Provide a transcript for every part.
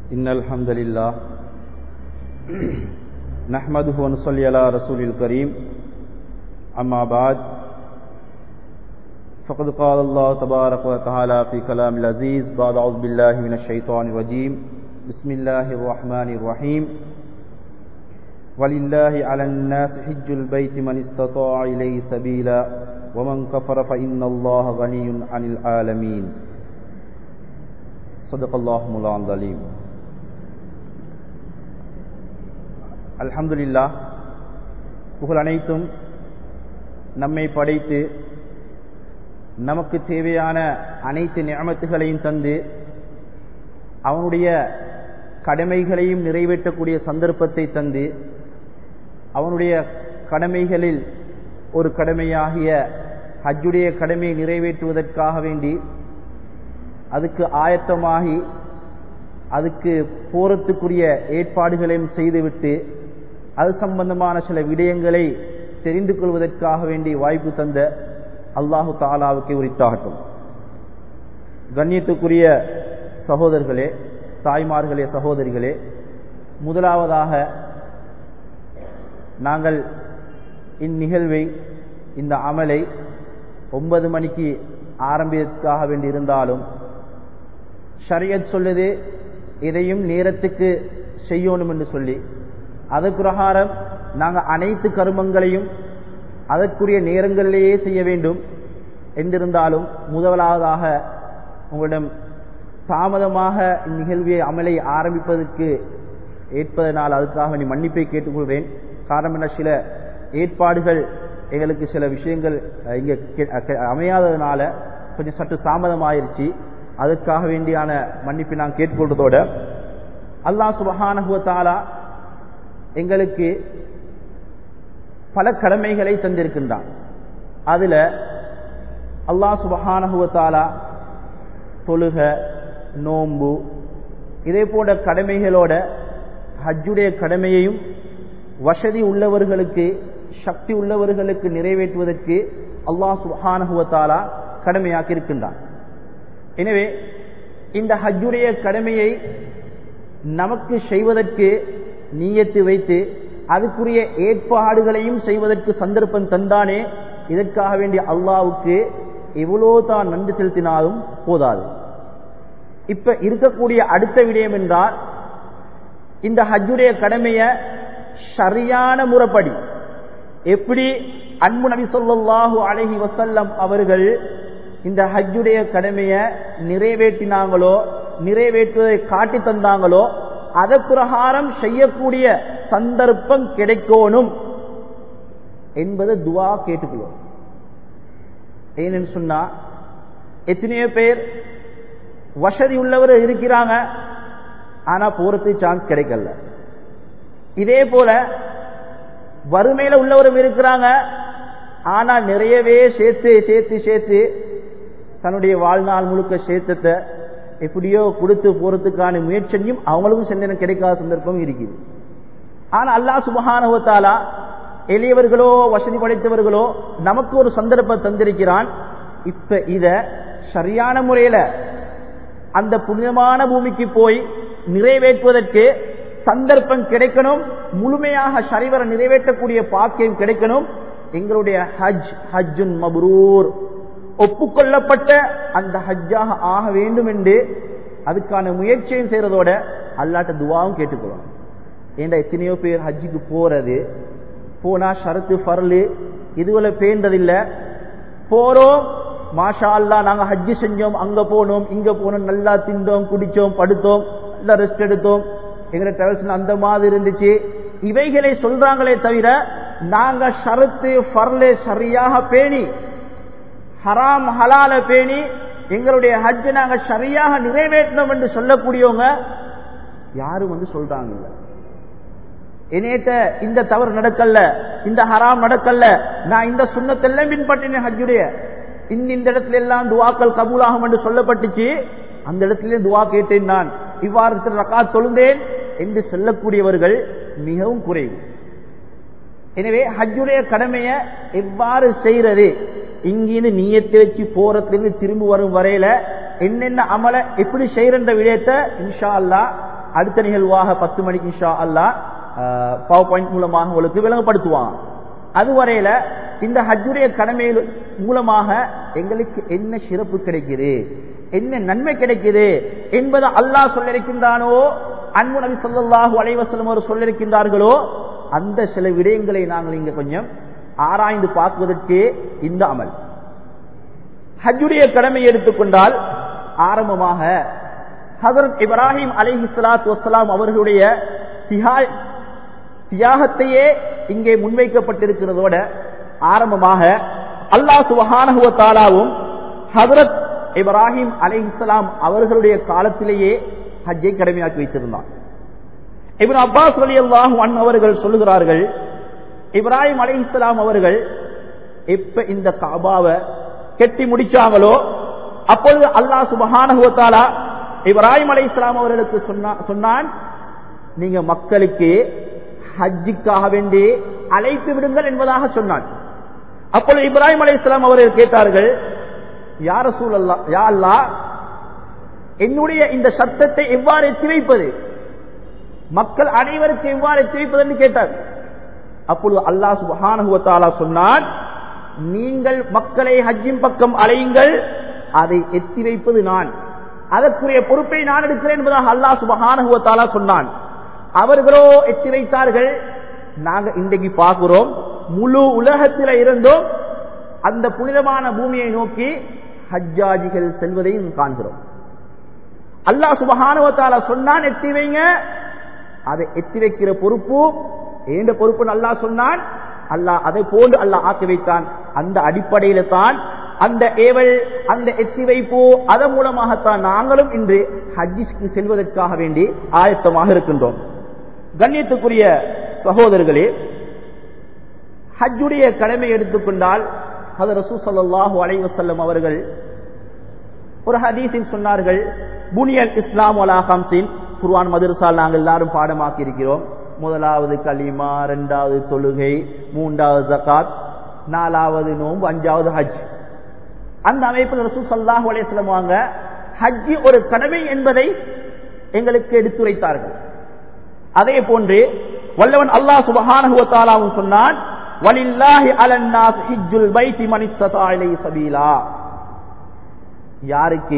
إن الحمد لله نحمده ونصلي على رسول الكريم أما بعد فقد قال الله تبارك وتعالى في كلام العزيز بعد أعوذ بالله من الشيطان الرجيم بسم الله الرحمن الرحيم ولله على الناس حج البيت من استطاع إليه سبيلا ومن كفر فإن الله غني عن العالمين صدق الله مولانا العليم அல்ஹம்துலில்லா புகழ் அனைத்தும் நம்மை படைத்து நமக்கு தேவையான அனைத்து நியமத்துகளையும் தந்து அவனுடைய கடமைகளையும் நிறைவேற்றக்கூடிய சந்தர்ப்பத்தை தந்து அவனுடைய கடமைகளில் ஒரு கடமையாகிய ஹஜ்ஜுடைய கடமையை நிறைவேற்றுவதற்காக வேண்டி அதுக்கு ஆயத்தமாகி அதுக்கு போறத்துக்குரிய ஏற்பாடுகளையும் செய்துவிட்டு அது சம்பந்தமான சில விடயங்களை தெரிந்து கொள்வதற்காக வேண்டி வாய்ப்பு தந்த அல்லாஹு தாலாவுக்கு உரித்தாகட்டும் கண்ணியத்துக்குரிய சகோதரர்களே தாய்மார்களே சகோதரிகளே முதலாவதாக நாங்கள் இந்நிகழ்வை இந்த அமலை ஒன்பது மணிக்கு ஆரம்பிப்பதற்காக வேண்டி இருந்தாலும் ஷரியத் சொல்லுது இதையும் நேரத்துக்கு செய்யணும் என்று சொல்லி அது பிரகாரம் நாங்கள் அனைத்து கருமங்களையும் அதற்குரிய நேரங்களிலேயே செய்ய வேண்டும் என்றிருந்தாலும் முதலாவதாக உங்களிடம் தாமதமாக இந்நிகழ்வியை அமலை ஆரம்பிப்பதற்கு ஏற்பதனால் அதுக்காக நீ மன்னிப்பை கேட்டுக்கொள்கிறேன் காரணம் என்ன சில ஏற்பாடுகள் எங்களுக்கு சில விஷயங்கள் இங்கே அமையாததுனால கொஞ்சம் சற்று தாமதமாயிருச்சு அதுக்காக வேண்டியான மன்னிப்பை நான் கேட்டுக்கொள்றதோட அல்லாஹ் சுபஹானகுவத்தாலா எங்களுக்கு பல கடமைகளை தந்திருக்கின்றான் அதுல அல்லாஹ் சுபஹானகுவத்தாலா தொழுக நோம்பு இதே போன்ற கடமைகளோட ஹஜ்ஜுடைய கடமையையும் வசதி உள்ளவர்களுக்கு சக்தி உள்ளவர்களுக்கு நிறைவேற்றுவதற்கு அல்லாஹ் சுஹானகுவத்தாலா கடமையாக்கி இருக்கின்றான் எனவே இந்த ஹஜ்ஜுடைய கடமையை நமக்கு செய்வதற்கு நீயத்து வைத்து அதுக்குரிய ஏற்பாடுகளையும் செய்வதற்கு சந்தர்ப்பம் தந்தானே இதற்காக வேண்டிய அல்லாவுக்கு எவ்வளோ தான் நன்றி செலுத்தினாலும் போதாது இப்ப இருக்கக்கூடிய அடுத்த விடயம் என்றால் இந்த ஹஜ்ஜுடைய கடமையை சரியான முறைப்படி எப்படி அன்பு நபி சொல்லாஹு அழகி வசல்லம் அவர்கள் இந்த ஹஜ்ஜுடைய கடமையை நிறைவேற்றினாங்களோ நிறைவேற்றுவதை காட்டி தந்தாங்களோ அத பிரகாரம் செய்யக்கூடிய சந்தர்ப்பம் கிடைக்கணும் என்பதை துவா கேட்டுக்கொள்ளும் ஏன்னு சொன்னா எத்தனையோ பேர் வசதி உள்ளவர் இருக்கிறாங்க ஆனா போறதுக்கு சான்ஸ் கிடைக்கல இதே போல வறுமையில உள்ளவரும் இருக்கிறாங்க ஆனா நிறையவே சேர்த்து சேர்த்து சேர்த்து தன்னுடைய வாழ்நாள் முழுக்க சேர்த்தத்தை எப்படியோ கொடுத்து போறதுக்கான முயற்சியும் அவங்களுக்கும் சிந்தனை கிடைக்காத சந்தர்ப்பம் இருக்குது ஆனா அல்லா சுபகானுவத்தாலா எளியவர்களோ வசதி படைத்தவர்களோ நமக்கு ஒரு சந்தர்ப்பம் தந்திருக்கிறான் இப்ப இத சரியான முறையில அந்த புனிதமான பூமிக்கு போய் நிறைவேற்றுவதற்கு சந்தர்ப்பம் கிடைக்கணும் முழுமையாக சரிவர நிறைவேற்றக்கூடிய பாக்கியம் கிடைக்கணும் எங்களுடைய ஹஜ் ஹஜ்ஜுன் மபரூர் ஒப்புக்கொள்ளப்பட்ட அந்த ஹஜ்ஜாக ஆக வேண்டும் என்று அதுக்கான முயற்சியும் செய்யறதோட அல்லாட்ட துவாவும் கேட்டுக்கொள்ளும் ஏண்டா எத்தனையோ பேர் ஹஜ்ஜுக்கு போறது போனா ஷரத்து ஃபர்லு இதுவரை பேண்டதில்லை போறோம் மாஷா அல்லா நாங்க ஹஜ்ஜு செஞ்சோம் அங்க போனோம் இங்க போனோம் நல்லா திண்டோம் குடிச்சோம் படுத்தோம் நல்லா ரெஸ்ட் எடுத்தோம் எங்க டிராவல்ஸ் அந்த மாதிரி இருந்துச்சு இவைகளை சொல்றாங்களே தவிர நாங்க ஷரத்து ஃபர்லே சரியாக பேணி ஹராம் ஹலால பேணி எங்களுடைய ஹஜ் நாங்க சரியாக நிறைவேற்றணும் என்று சொல்லக்கூடியவங்க யாரும் வந்து சொல்றாங்க என்னேட்ட இந்த தவறு நடக்கல இந்த ஹராம் நடக்கல நான் இந்த சுண்ணத்தெல்லாம் பின்பற்றினேன் ஹஜ்ஜுடைய இந்த இடத்துல எல்லாம் துவாக்கள் கபூலாகும் என்று சொல்லப்பட்டுச்சு அந்த இடத்துல துவா கேட்டேன் நான் இவ்வாறு ரக்கா தொழுந்தேன் என்று சொல்லக்கூடியவர்கள் மிகவும் குறைவு எனவே ஹஜ்ஜுடைய கடமையை எவ்வாறு செய்யறது இங்கிருந்து நீயத்தை வச்சு போறதுலேருந்து திரும்ப வரும் வரையில என்னென்ன அமலை எப்படி செய்யறன்ற விடயத்தை இன்ஷா அல்லா அடுத்த நிகழ்வாக பத்து மணிக்கு இன்ஷா அல்லா பவர் பாயிண்ட் மூலமாக உங்களுக்கு விளங்கப்படுத்துவாங்க அதுவரையில இந்த ஹஜ்ஜுடைய கடமையில் மூலமாக எங்களுக்கு என்ன சிறப்பு கிடைக்குது என்ன நன்மை கிடைக்குது என்பதை அல்லாஹ் சொல்லிருக்கின்றானோ அன்பு நபி சொல்லாஹு அலைவசலம் அவர் சொல்லிருக்கின்றார்களோ அந்த சில விடயங்களை நாங்கள் இங்க கொஞ்சம் ஆராய்ந்து பார்ப்பதற்கு இந்த அமல் ஹஜ்ஜுடைய கடமை எடுத்துக்கொண்டால் ஆரம்பமாக ஹசரத் இப்ராஹிம் அலிஹி சலாத்து வசலாம் அவர்களுடைய தியாகத்தையே இங்கே முன்வைக்கப்பட்டிருக்கிறதோட ஆரம்பமாக அல்லாஹ் சுபஹானகுவத்தாலாவும் ஹசரத் இப்ராஹிம் அலிஹிஸ்லாம் அவர்களுடைய காலத்திலேயே ஹஜ்ஜை கடமையாக்கி வைத்திருந்தார் இப்ரான் அப்பாஸ் அலி அல்லாஹ் அவர்கள் சொல்லுகிறார்கள் இப்ராஹிம் அலிஹிஸ்லாம் அவர்கள் எப்ப இந்த காபாவை கெட்டி முடிச்சாங்களோ அப்பொழுது அல்லாஹ் சுபஹானகுவத்தாலா இப்ராஹிம் அலி இஸ்லாம் அவர்களுக்கு சொன்னான் நீங்க மக்களுக்கு ஹஜ்ஜுக்காக வேண்டி அழைத்து விடுங்கள் என்பதாக சொன்னான் அப்பொழுது இப்ராஹிம் அலி இஸ்லாம் அவர்கள் கேட்டார்கள் யார சூழல்லா யா அல்லா என்னுடைய இந்த சத்தத்தை எவ்வாறு எத்தி வைப்பது மக்கள் அனைவருக்கு எவ்வாறு எத்தி வைப்பது என்று கேட்டார் அப்பொழுது அல்லாஹ் சுபஹானுவத்தாலா சொன்னான் நீங்கள் மக்களை ஹஜ்ஜின் பக்கம் அலையுங்கள் அதை எத்தி வைப்பது நான் அதற்குரிய பொறுப்பை நான் எடுக்கிறேன் என்பதாக அல்லாஹ் சுபஹானுவத்தாலா சொன்னான் அவர்களோ எத்தி வைத்தார்கள் நாங்க இன்றைக்கு பார்க்கிறோம் முழு உலகத்தில் இருந்தும் அந்த புனிதமான பூமியை நோக்கி ஹஜ்ஜாஜிகள் செல்வதையும் காண்கிறோம் அல்லாஹ் சுபஹானுவத்தாலா சொன்னான் எத்தி வைங்க அதை எத்தி வைக்கிற பொறுப்பு ஏண்ட பொறுப்பு அல்லாஹ் சொன்னான் அல்லாஹ் அதை போன்று அல்லாஹ் ஆக்கி வைத்தான் அந்த அடிப்படையில தான் அந்த ஏவல் அந்த எத்தி வைப்பு அதன் மூலமாகத்தான் நாங்களும் இன்று ஹஜ்ஜிக்கு செல்வதற்காக வேண்டி ஆயத்தமாக இருக்கின்றோம் கண்ணியத்துக்குரிய சகோதரர்களே ஹஜ்ஜுடைய கடமை எடுத்துக்கொண்டால் அது ரசூ சல்லாஹூ அலைவசல்லம் அவர்கள் ஒரு ஹதீஸில் சொன்னார்கள் புனியல் இஸ்லாம் வலாஹம்சின் குர்வான் மதுரசால் நாங்கள் எல்லாரும் பாடமாக்கி இருக்கிறோம் முதலாவது கலிமா இரண்டாவது தொழுகை மூன்றாவது ஜக்காத் நாலாவது நோம்பு அஞ்சாவது ஹஜ் அந்த அமைப்பில் ரசூ சல்லாஹூ அலையம் வாங்க ஹஜ்ஜி ஒரு கடமை என்பதை எங்களுக்கு எடுத்துரைத்தார்கள் அதே போன்று வல்லவன் அல்லாஹ் சுபஹானஹுவத்தாலாவும் சொன்னான் வலில்லாஹி அலன்னாஸ் ஹிஜ்ஜுல் பைத்தி மனிஸ்ததா இலைஹி சபீலா யாருக்கு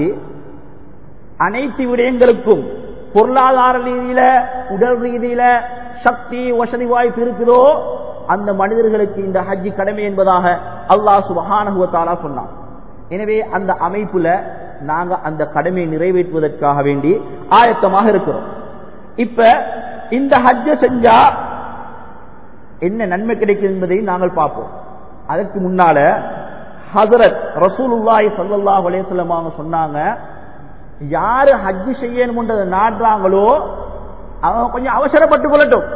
அனைத்து விடயங்களுக்கும் பொருளாதார ரீதியில உடல் ரீதியில சக்தி வசதி வாய்ப்பு இருக்குதோ அந்த மனிதர்களுக்கு இந்த ஹஜ்ஜி கடமை என்பதாக அல்லாஹ் சுபஹானஹுவத்தாலா சொன்னான் எனவே அந்த அமைப்புல நாங்க அந்த கடமையை நிறைவேற்றுவதற்காக வேண்டி ஆயத்தமாக இருக்கிறோம் இப்ப இந்த ஹஜ்ஜ செஞ்சா என்ன நன்மை கிடைக்கும் என்பதை நாங்கள் பார்ப்போம் அதற்கு முன்னால ஹசரத் ரசூலுல்லாஹி சல்லாஹ் அலேசல்லம் அவங்க சொன்னாங்க யாரு ஹஜ்ஜு செய்யணும்ன்றதை நாடுறாங்களோ அவங்க கொஞ்சம் அவசரப்பட்டு கொள்ளட்டும்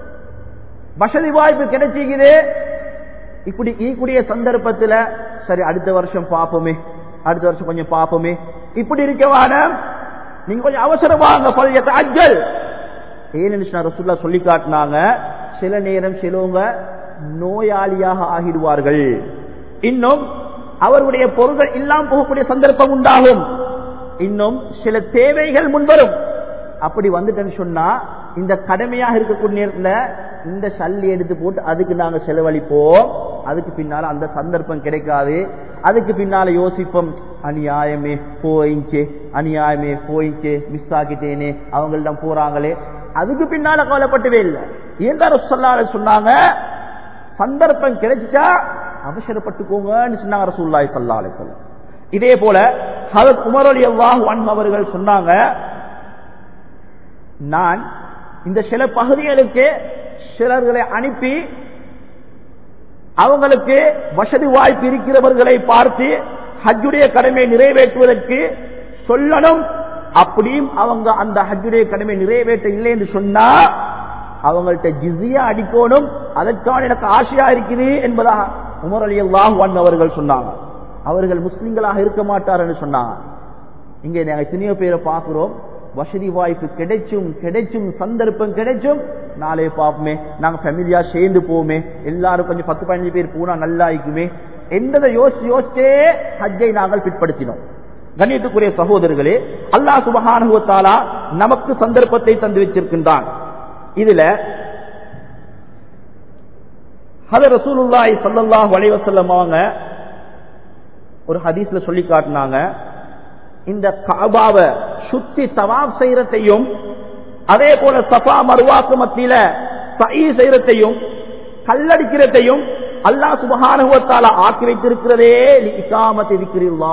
வசதி வாய்ப்பு கிடைச்சிக்குது இப்படி ஈக்கூடிய சந்தர்ப்பத்தில் சரி அடுத்த வருஷம் பார்ப்போமே அடுத்த வருஷம் கொஞ்சம் பார்ப்போமே இப்படி இருக்கவான நீங்க கொஞ்சம் அவசரமாங்க பழைய அஜல் ஏன்னு ரசுல்லா சொல்லி காட்டினாங்க சில நேரம் சிலவங்க நோயாளியாக ஆகிடுவார்கள் இன்னும் அவருடைய பொருள்கள் இல்லாம போகக்கூடிய சந்தர்ப்பம் உண்டாகும் இன்னும் சில தேவைகள் முன்வரும் அப்படி வந்துட்டேன்னு சொன்னா இந்த கடமையாக இருக்கக்கூடிய நேரத்தில் இந்த சல்லி எடுத்து போட்டு அதுக்கு நாங்க செலவழிப்போம் அதுக்கு பின்னால அந்த சந்தர்ப்பம் கிடைக்காது அதுக்கு பின்னால யோசிப்போம் அநியாயமே போயிஞ்சே அநியாயமே போயிஞ்சே மிஸ் ஆக்கிட்டேனே அவங்கள்ட்ட போறாங்களே அதுக்கு பின்னால கவலைப்பட்டவே இல்லை ஏன் சொல்லாத சொன்னாங்க சந்தர்ப்பம் கிடைச்சா அவசரப்பட்டுக்கோங்கன்னு சொன்னாங்க ரசூல்லாய் சல்லா அலிசல்லம் இதே போல ஹரத் உமர் அலி அல்லாஹ் அவர்கள் சொன்னாங்க நான் இந்த சில பகுதிகளுக்கு சிலர்களை அனுப்பி அவங்களுக்கு வசதி வாய்ப்பு இருக்கிறவர்களை பார்த்து ஹஜ்ஜுடைய கடமை நிறைவேற்றுவதற்கு சொல்லணும் அப்படியும் அவங்க அந்த ஹஜ்ஜுடைய கடமை நிறைவேற்ற இல்லை என்று சொன்னா அவங்கள்ட்ட ஜிசியா அடிக்கணும் அதற்கான எனக்கு ஆசையா இருக்குது என்பதாக உமர் அலி அல்லாஹ் அவர்கள் சொன்னாங்க அவர்கள் முஸ்லிம்களாக இருக்க மாட்டார் என்று சொன்னாங்க இங்கே நாங்கள் எத்தனையோ பேரை பார்க்கிறோம் வசதி வாய்ப்பு கிடைச்சும் கிடைச்சும் சந்தர்ப்பம் கிடைச்சும் நாளே பார்ப்போமே நாங்க ஃபேமிலியா சேர்ந்து போவோமே எல்லாரும் கொஞ்சம் பத்து பதினஞ்சு பேர் போனா நல்லா இருக்குமே என்பதை யோசிச்சு யோசிச்சே ஹஜ்ஜை நாங்கள் பிற்படுத்தினோம் கண்ணியத்துக்குரிய சகோதரர்களே அல்லாஹ் சுபஹானுவத்தாலா நமக்கு சந்தர்ப்பத்தை தந்து வச்சிருக்கின்றான் இதுல ஹத ரசூலுல்லாஹி ஸல்லல்லாஹு அலைஹி வஸல்லம் அவங்க ஒரு ஹதீஸ்ல சொல்லி காட்டினாங்க இந்த காபாவை சுத்தி தவாப் செய்யறதையும் அதே போல சஃபா மருவாக்கு மத்தியில சயி செய்யறதையும் கல்லடிக்கிறதையும் அல்லாஹ் சுபஹானுவத்தால ஆக்கி வைத்திருக்கிறதே இக்காமத் இருக்கிறீர்களா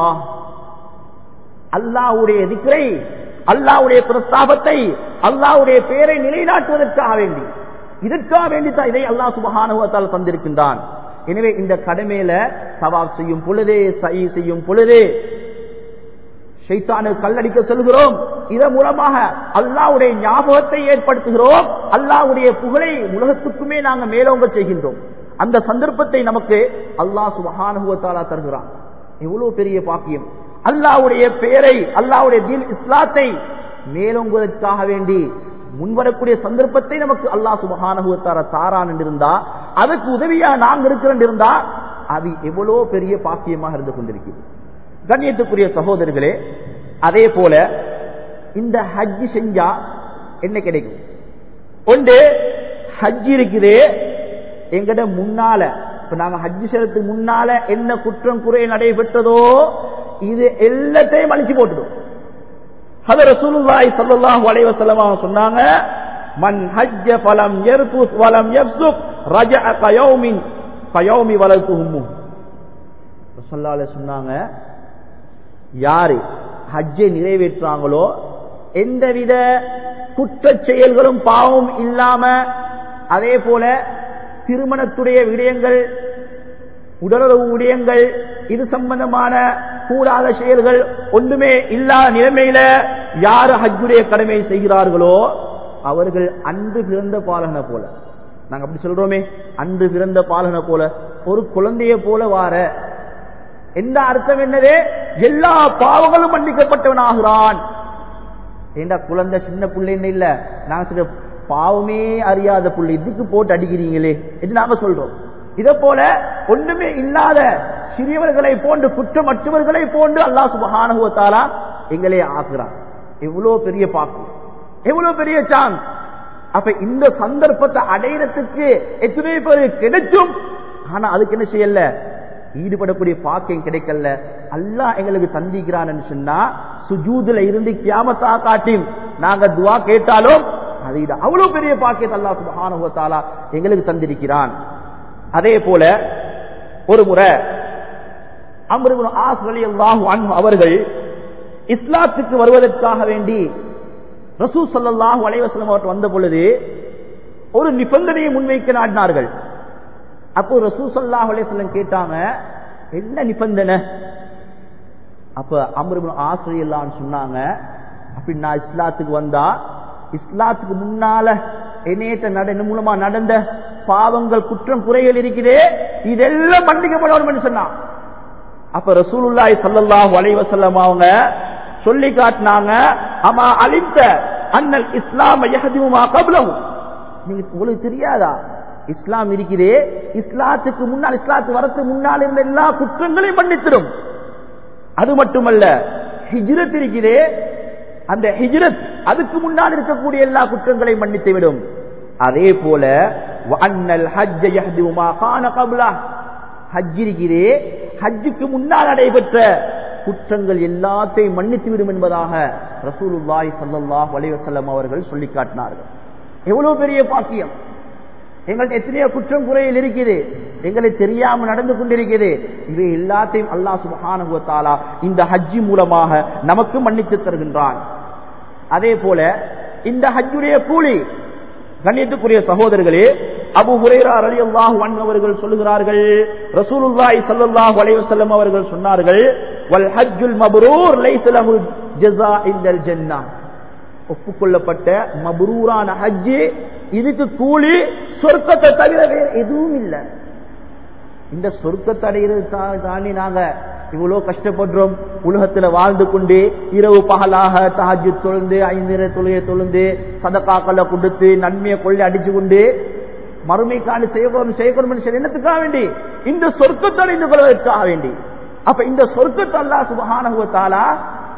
அல்லாவுடைய திக்கரை அல்லாவுடைய பிரஸ்தாபத்தை அல்லாவுடைய பேரை நிலைநாட்டுவதற்காக வேண்டி இதற்காக வேண்டி தான் இதை அல்லாஹ் சுபஹானுவத்தால் தந்திருக்கின்றான் எனவே இந்த கடமையில சவாப் செய்யும் பொழுதே சயி செய்யும் பொழுதே ஷைத்தானு கல்லடிக்க செல்கிறோம் இதன் மூலமாக அல்லாவுடைய ஞாபகத்தை ஏற்படுத்துகிறோம் அல்லாவுடைய புகழை உலகத்துக்குமே நாங்கள் மேலோங்க செய்கின்றோம் அந்த சந்தர்ப்பத்தை நமக்கு அல்லாஹ் சுபஹானுவத்தாலா தருகிறான் எவ்வளவு பெரிய பாக்கியம் அல்லாவுடைய பெயரை அல்லாவுடைய தீன் இஸ்லாத்தை மேலோங்குவதற்காக வேண்டி முன்வரக்கூடிய சந்தர்ப்பத்தை நமக்கு அல்லாஹ் சுபஹானுவத்தார தாரான் இருந்தா அதுக்கு உதவியா நாங்க இருக்கிறோம் இருந்தா அது எவ்வளவு பெரிய பாக்கியமாக இருந்து கொண்டிருக்கிறது கண்ணியத்துக்குரிய சகோதரர்களே அதே போல இந்த ஹஜ் செஞ்சா என்ன கிடைக்கும் ஒன்று ஹஜ் இருக்குது எங்கட முன்னால இப்ப நாங்க ஹஜ் செய்யறதுக்கு முன்னால என்ன குற்றம் குறை நடைபெற்றதோ இது எல்லாத்தையும் அழிச்சு போட்டுடும் அது ரசூலுல்லாஹி ஸல்லல்லாஹு அலைஹி வஸல்லம் சொன்னாங்க மன் ஹஜ்ஜ ஃபலம் யர்ஃபுஸ் வலம் யஃப்சுக் ரஜஅ கயௌமின் கயௌமி வலதுஹும் ரசூலுல்லாஹி சொன்னாங்க யாரு ஹஜ்ஜை நிறைவேற்றாங்களோ எந்தவித குற்ற செயல்களும் பாவம் இல்லாம அதே போல திருமணத்துடைய விடயங்கள் உடலுறவு விடயங்கள் இது சம்பந்தமான கூடாத செயல்கள் ஒன்றுமே இல்லாத நிலைமையில யாரு ஹஜ்ஜுடைய கடமை செய்கிறார்களோ அவர்கள் அன்று பிறந்த பாலகனை போல நாங்க அப்படி சொல்றோமே அன்று பிறந்த பாலகனை போல ஒரு குழந்தைய போல வார எந்த அர்த்தம் என்னது எல்லா பாவங்களும் மன்னிக்கப்பட்டவனாகிறான் ஏண்டா குழந்தை சின்ன புள்ளை என்ன இல்ல நாங்க சொல்ற பாவமே அறியாத புள்ளை இதுக்கு போட்டு அடிக்கிறீங்களே இது நாங்க சொல்றோம் இத போல ஒண்ணுமே இல்லாத சிறியவர்களை போன்று குற்றமற்றவர்களை போன்று அல்லாஹ் சுபஹானுவத்தாலா எங்களே ஆக்குறான் எவ்வளவு பெரிய பாக்கு எவ்வளவு பெரிய சான்ஸ் அப்ப இந்த சந்தர்ப்பத்தை அடையிறதுக்கு எத்தனை பேர் கிடைச்சும் ஆனா அதுக்கு என்ன செய்யல ஈடுபடக்கூடிய பாக்கியம் கிடைக்கல அல்லாஹ் எங்களுக்கு தந்திக்கிறான்னு சொன்னா சுஜூதுல இருந்து கியாமத்தா காட்டி நாங்க துவா கேட்டாலும் அது இது அவ்வளவு பெரிய பாக்கியத்தை அல்லாஹ் சுபஹானுவத்தாலா எங்களுக்கு தந்திருக்கிறான் அதே போல ஒரு முறை அமருகுன் ஆஸ் வலி அல்லாஹு அவர்கள் இஸ்லாத்துக்கு வருவதற்காக வேண்டி ரசூ சல்லாஹூ அலைவசலம் அவர்கள் வந்த பொழுது ஒரு நிபந்தனையை முன்வைக்க நாடினார்கள் அப்போ ரசூ சல்லாஹ் அலைவசலம் கேட்டாங்க என்ன நிபந்தனை அப்ப அமருகுன் ஆசிரியர்லான்னு சொன்னாங்க அப்படி நான் இஸ்லாத்துக்கு வந்தா இஸ்லாத்துக்கு முன்னால என்னேட்ட நட மூலமா நடந்த பாவங்கள் குற்றம் குறைகள் இருக்கிறே இதெல்லாம் மன்னிக்கப்படணும் சொன்னான் அப்ப ரசூலுல்லாய் சல்லல்லாஹு அலைவசல்லம் அவங்க சொல்லி காட்டினாங்க அமா அலித்த அண்ணல் இஸ்லாம் யஹதிமுமா கபலவும் நீங்க உங்களுக்கு தெரியாதா இஸ்லாம் இருக்கிறே இஸ்லாத்துக்கு முன்னால் இஸ்லாத்து வரத்துக்கு முன்னால் இருந்த எல்லா குற்றங்களையும் மன்னித்திடும் அது மட்டுமல்ல ஹிஜ்ரத் இருக்கிறே அந்த ஹிஜ்ரத் அதுக்கு முன்னால் இருக்கக்கூடிய எல்லா குற்றங்களையும் மன்னித்து விடும் அதே போல ஹஜ் இருக்கிறே ஹஜ்ஜுக்கு முன்னால் நடைபெற்ற குற்றங்கள் எல்லாத்தையும் மன்னித்து விடும் என்பதாக ரசூலுல்லாய் சல்லாஹ் வலைவசல்லம் அவர்கள் சொல்லி காட்டினார்கள் எவ்வளவு பெரிய பாக்கியம் எங்கள்ட்ட எத்தனையோ குற்றம் குறையில் இருக்குது எங்களுக்கு தெரியாம நடந்து கொண்டிருக்கிறது இவை எல்லாத்தையும் அல்லாஹ் சுபஹானுவத்தாலா இந்த ஹஜ்ஜி மூலமாக நமக்கு மன்னித்து தருகின்றான் அதே போல இந்த ஹஜ்ஜுடைய கூலி கண்ணியத்துக்குரிய சகோதரர்களே அபு ஹுரேரா அலி அல்லாஹு அவர்கள் சொல்லுகிறார்கள் ரசூலுல்லாஹி ஸல்லல்லாஹு அலைஹி வஸல்லம் அவர்கள் சொன்னார்கள் வல் ஹஜ்ஜுல் மப்ரூர் லைஸ லஹு ஜஸா இல்லல் ஜன்னah ஒப்புக்கொள்ளப்பட்ட மப்ரூரான ஹஜ் இதுக்கு கூலி சொர்க்கத்தை தவிர வேற எதுவும் இல்லை இந்த சொர்க்கத்தை அடைகிறது தாண்டி நாங்க இவ்வளவு கஷ்டப்படுறோம் உலகத்துல வாழ்ந்து கொண்டு இரவு பகலாக தஹஜு தொழுந்து ஐந்து தொழுகை தொழுந்து சதக்காக்களை கொடுத்து நன்மையை கொள்ளை அடிச்சு கொண்டு மறுமைக்காண்டு செய்யணும் செய்யணும் சொல்லி என்னத்துக்காக வேண்டி இந்த சொர்க்கத்தை அடைந்து கொள்வதற்காக வேண்டி அப்ப இந்த சொர்க்கத்தை அல்லா சுபகானுவத்தாலா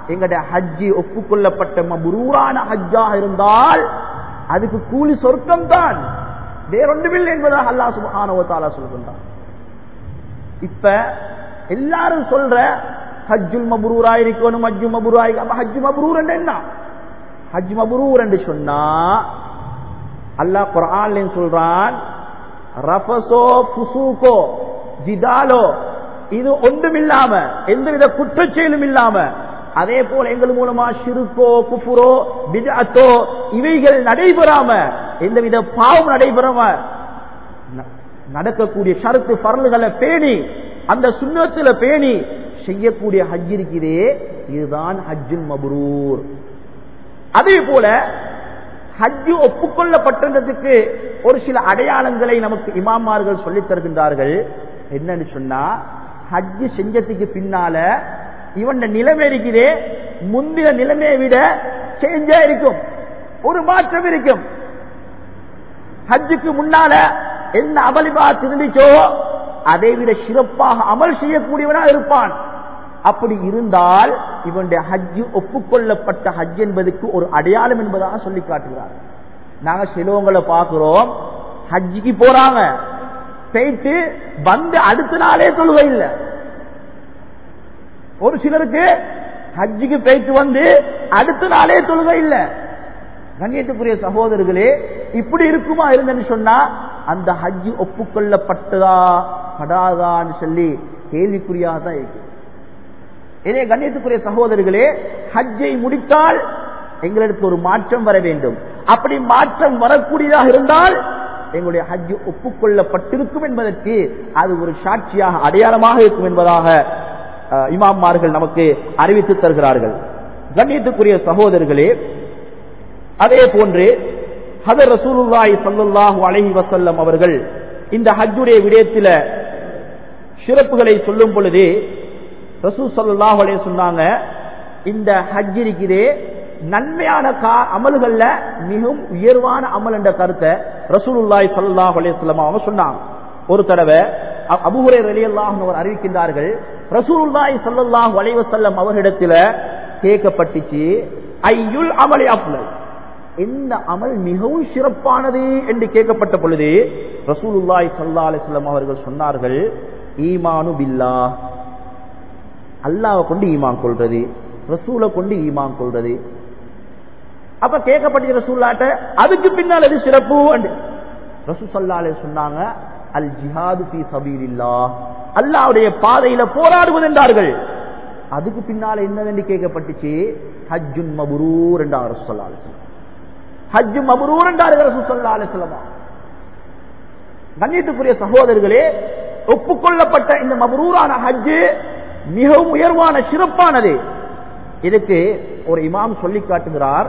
எங்களுடைய ஹஜ்ஜி ஒப்புக்கொள்ளப்பட்ட மபுரூரான ஹஜ்ஜாக இருந்தால் அதுக்கு கூலி சொர்க்கம் தான் வேறொன்றுமில்லை என்பதாக அல்லாஹ் சுபஹானஹு வ தஆலா சொல்கின்றான் இப்ப எல்லாரும் சொல்ற ஹஜ்ஜுல் மபுரூரா இருக்கணும் ஹஜ்ஜு மபுரூரா ஹஜ்ஜு மபுரூர் என்ன ஹஜ் மபுரூர் என்று சொன்னா அல்லாஹ் குர்ஆன்ல சொல்றான் ரஃபஸோ புசூக்கோ ஜிதாலோ இது ஒன்றும் இல்லாம எந்தவித குற்றச்செயலும் இல்லாம அதே போல எங்கள் மூலமா ஷிருக்கோ குஃபுரோ பிதஅத்தோ இவைகள் நடைபெறாம எந்தவித பாவம் நடைபெறாம ந- நடக்கக்கூடிய ஷரத்து பரல்களை பேணி அந்த சுண்ணத்துல பேணி செய்யக்கூடிய ஹஜ் இருக்கிறதே இதுதான் ஹஜ்ஜுல் மபுரூர் அதே போல ஹஜ்ஜு ஒப்புக்கொள்ளப்பட்டதுக்கு ஒரு சில அடையாளங்களை நமக்கு இமாமார்கள் சொல்லித் தருகின்றார்கள் என்னன்னு சொன்னா ஹஜ்ஜு செஞ்சதுக்கு பின்னால இவன் நிலைமை இருக்கிறே முந்தைய நிலைமையை விட சேஞ்சா இருக்கும் ஒரு மாற்றம் இருக்கும் ஹஜ்ஜுக்கு முன்னால என்ன அமளிபா திரும்பிச்சோ அதை விட சிறப்பாக அமல் செய்யக்கூடியவனா இருப்பான் அப்படி இருந்தால் இவனுடைய ஹஜ்ஜு ஒப்புக்கொள்ளப்பட்ட ஹஜ் என்பதற்கு ஒரு அடையாளம் என்பதாக சொல்லி காட்டுகிறார் நாங்க சிலவங்களை பார்க்கிறோம் ஹஜ்ஜிக்கு போறாங்க போயிட்டு வந்து அடுத்த நாளே தொழுகை இல்லை ஒரு சிலருக்கு ஹஜ்ஜுக்கு போயிட்டு வந்து அடுத்த நாளே தொழுகை இல்லை கண்ணியத்துக்குரிய சகோதரர்களே இப்படி இருக்குமா இருந்தேன்னு சொன்னா அந்த ஹஜ் ஒப்புக்கொள்ளப்பட்டதா படாதான்னு சொல்லி கேள்விக்குறியாக தான் இருக்கு எனவே கண்ணியத்துக்குரிய சகோதரர்களே ஹஜ்ஜை முடித்தால் எங்களுக்கு ஒரு மாற்றம் வர வேண்டும் அப்படி மாற்றம் வரக்கூடியதாக இருந்தால் எங்களுடைய ஹஜ் ஒப்புக்கொள்ளப்பட்டிருக்கும் என்பதற்கு அது ஒரு சாட்சியாக அடையாளமாக இருக்கும் என்பதாக அஹ், இமாம்மார்கள் நமக்கு அறிவித்து தருகிறார்கள் கண்ணியத்துக்குரிய சகோதரர்களே அதே போன்று ஹதர் ரசூலுல்லாஹி ஸல்லல்லாஹு அலைஹி வஸல்லம் அவர்கள் இந்த ஹஜ்ஜுடைய விடயத்தில சிறப்புகளை சொல்லும் பொழுது ரசூல் ஸல்லல்லாஹு அலைஹி சொன்னாங்க இந்த ஹஜ் இருக்குதே நன்மையான கா அமல்கள்ல மிகவும் உயர்வான அமல் என்ற கருத்தை ரசூலுல்லாஹி ஸல்லல்லாஹு அலைஹி வஸல்லம் அவங்க சொன்னாங்க ஒரு தடவை அ- அபூ ஹுரைரா ரலியல்லாஹு அன்ஹு அவர் அறிவிக்கின்றார்கள் ரசூலுல்லாஹி ஸல்லல்லாஹு அலைஹி வஸல்லம் அவர்களிடத்துல கேட்கப்பட்டுச்சு ஐயுல் அமலி அஃலல் எந்த அமல் மிகவும் சிறப்பானது என்று கேட்கப்பட்ட பொழுது ரசூலுல்லாஹி ஸல்லல்லாஹு அலைஹி வஸல்லம் அவர்கள் சொன்னார்கள் ஈமானு பில்லாஹ் அல்லாஹ்வை கொண்டு ஈமான் கொள்றது ரசூலை கொண்டு ஈமான் கொள்றது அப்ப கேட்கப்பட்ட ரசூல்லாட்ட அதுக்கு பின்னால் எது சிறப்பு என்று ரசூல் ஸல்லல்லாஹு அலைஹி சொன்னாங்க அல் ஜிஹாது ஃபீ சபீலில்லாஹ் அல்லாஹ்வுடைய பாதையில போராடுவது என்றார்கள் அதுக்கு பின்னால என்னவென்று கேட்கப்பட்டுச்சு ஹஜ்ஜுன் மபுரூர் என்றார் ரசூல் ஸல்லல்லாஹு அலைஹி வஸல்லம் ஹஜ் மபரூர் என்றார்கள் ரசூல் ஸல்லல்லாஹு அலைஹி வஸல்லம் கண்ணியத்துக்குரிய சகோதரர்களே ஒப்புக்கொள்ளப்பட்ட இந்த மபரூரான ஹஜ் மிகவும் உயர்வான சிறப்பானது இதுக்கு ஒரு இமாம் சொல்லி காட்டுகிறார்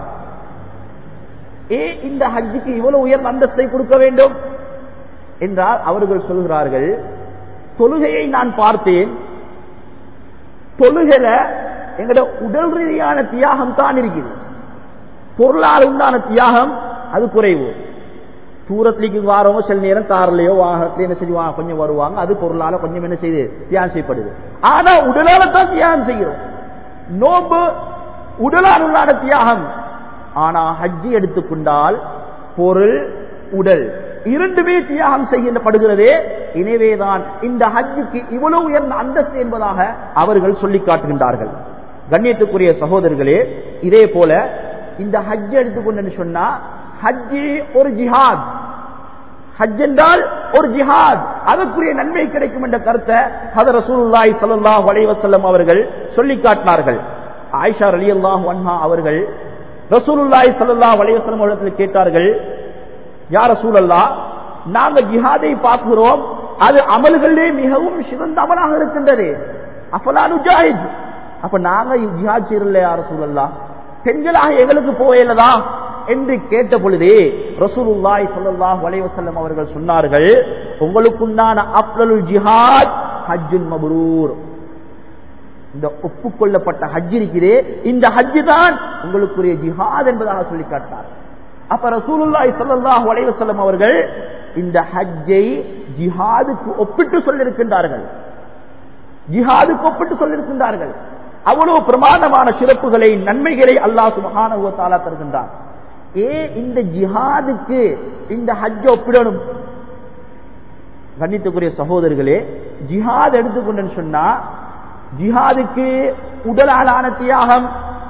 ஏ இந்த ஹஜ்ஜுக்கு இவ்வளவு உயர்ந்த அந்தஸ்தை கொடுக்க வேண்டும் என்றால் அவர்கள் சொல்கிறார்கள் தொழுகையை நான் பார்த்தேன் தொழுகையில எங்களோட உடல் ரீதியான தியாகம் தான் இருக்குது பொருளால் உண்டான தியாகம் அது குறைவு தூரத்திലേക്ക് வாரவங்க சில நேரம் கார்லயோ வாகனத்திலயோ என்ன செய்வாங்க கொஞ்சம் வருவாங்க அது பொருளால கொஞ்சம் என்ன செய்யுது தியாகம் செய்யப்படுது ஆனா உடலால தான் தியாகம் செய்கிறோம் நோம்பு உடலால் உண்டான தியாகம் ஆனா ஹஜ்ஜி எடுத்துக்கொண்டால் பொருள் உடல் இரண்டுமே தியாகம் செய்யப்படுகிறதே எனவேதான் இந்த ஹஜ்ஜுக்கு இவ்வளவு உயர்ந்த அந்தஸ்து என்பதாக அவர்கள் சொல்லி காட்டுகின்றார்கள் கண்ணியத்துக்குரிய சகோதரர்களே இதே போல இந்த ஹஜ் எடுத்துக்கொண்டு சொன்னா ஹஜ்ஜி ஒரு ஜிஹாத் ஹஜ் என்றால் ஒரு ஜிஹாத் அதற்குரிய நன்மை கிடைக்கும் என்ற கருத்தை ஹதர் ரசூலுல்லாஹி ஸல்லல்லாஹு அலைஹி வஸல்லம் அவர்கள் சொல்லி காட்டினார்கள் ஆயிஷா ரலியல்லாஹு அன்ஹா அவர்கள் ரசூலுல்லாஹி ஸல்லல்லாஹு அலைஹி வஸல்லம் அவர்களிடத்தில் கேட்டார்கள் யா ரசூலல்லாஹ் நாங்க ஜிஹாதை பார்க்கிறோம் அது அமல்களிலே மிகவும் சிறந்த அமலாக இருக்கின்றது அஃபலானு ஜாஹித் அப்ப நாங்க ஜிஹாத் செய்யல யா ரசூலல்லாஹ் பெண்களாக எங்களுக்கு போயலதா என்று கேட்ட பொழுதே ரசூலுல்லாஹி ஸல்லல்லாஹு அலைஹி வஸல்லம் அவர்கள் சொன்னார்கள் உங்களுக்குண்டான அப்லலுல் ஜிஹாத் ஹஜ்ஜுல் மப்ரூர் இந்த ஒப்புக்கொள்ளப்பட்ட ஹஜ் இருக்கிறே இந்த ஹஜ் தான் உங்களுக்குரிய ஜிஹாத் என்பதாக சொல்லி காட்டினார் அப்ப ரசூலுல்லாஹி ஸல்லல்லாஹு அலைஹி வஸல்லம் அவர்கள் இந்த ஹஜ்ஜை ஜிஹாதுக்கு ஒப்பிட்டு சொல்லியிருக்கின்றார்கள் ஜிஹாதுக்கு ஒப்பிட்டு சொல்லியிருக்கின்றார்கள் அவ்வளவு பிரமாண்டமான சிறப்புகளை நன்மைகளை அல்லாஹ் சுபஹானஹு தஆலா தருகின்றான் ஏ இந்த ஜிஹாதுக்கு இந்த ஹஜ் ஒப்பிடணும் கண்ணித்துக்குரிய சகோதரர்களே ஜிஹாத் எடுத்துக்கொண்டேன்னு சொன்னா ஜிஹாதுக்கு உடலாலான தியாகம்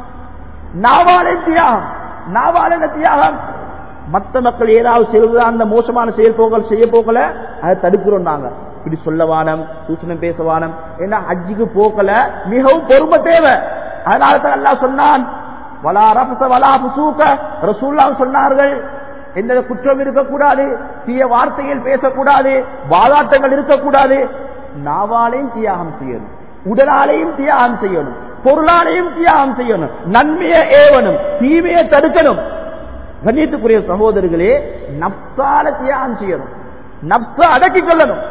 நாவாலே தியாகம் நாவாலான தியாகம் மத்த மக்கள் ஏதாவது செய்வது அந்த மோசமான செயல்போக்கள் செய்ய போகல அதை தடுக்கிறோம் நாங்க இப்படி சொல்லவானம் சூசனம் பேசவானம் ஏன்னா ஹஜ்ஜிக்கு போக்கல மிகவும் பொறுமை தேவை அதனால தான் அல்லாஹ் சொன்னான் வலா ரஃபஸ வலா ஃபுசூக ரசூலுல்லாஹ் சொன்னார்கள் எந்த குற்றம் இருக்கக்கூடாது தீய வார்த்தைகள் பேசக்கூடாது வாதாட்டங்கள் இருக்கக்கூடாது நாவாலையும் தியாகம் செய்யணும் உடலாலையும் தியாகம் செய்யணும் பொருளாலையும் தியாகம் செய்யணும் நன்மையை ஏவணும் தீமையை தடுக்கணும் கண்ணியத்துக்குரிய சகோதரர்களே நப்சால தியாகம் செய்யணும் நப்ச அடக்கிக் கொள்ளணும்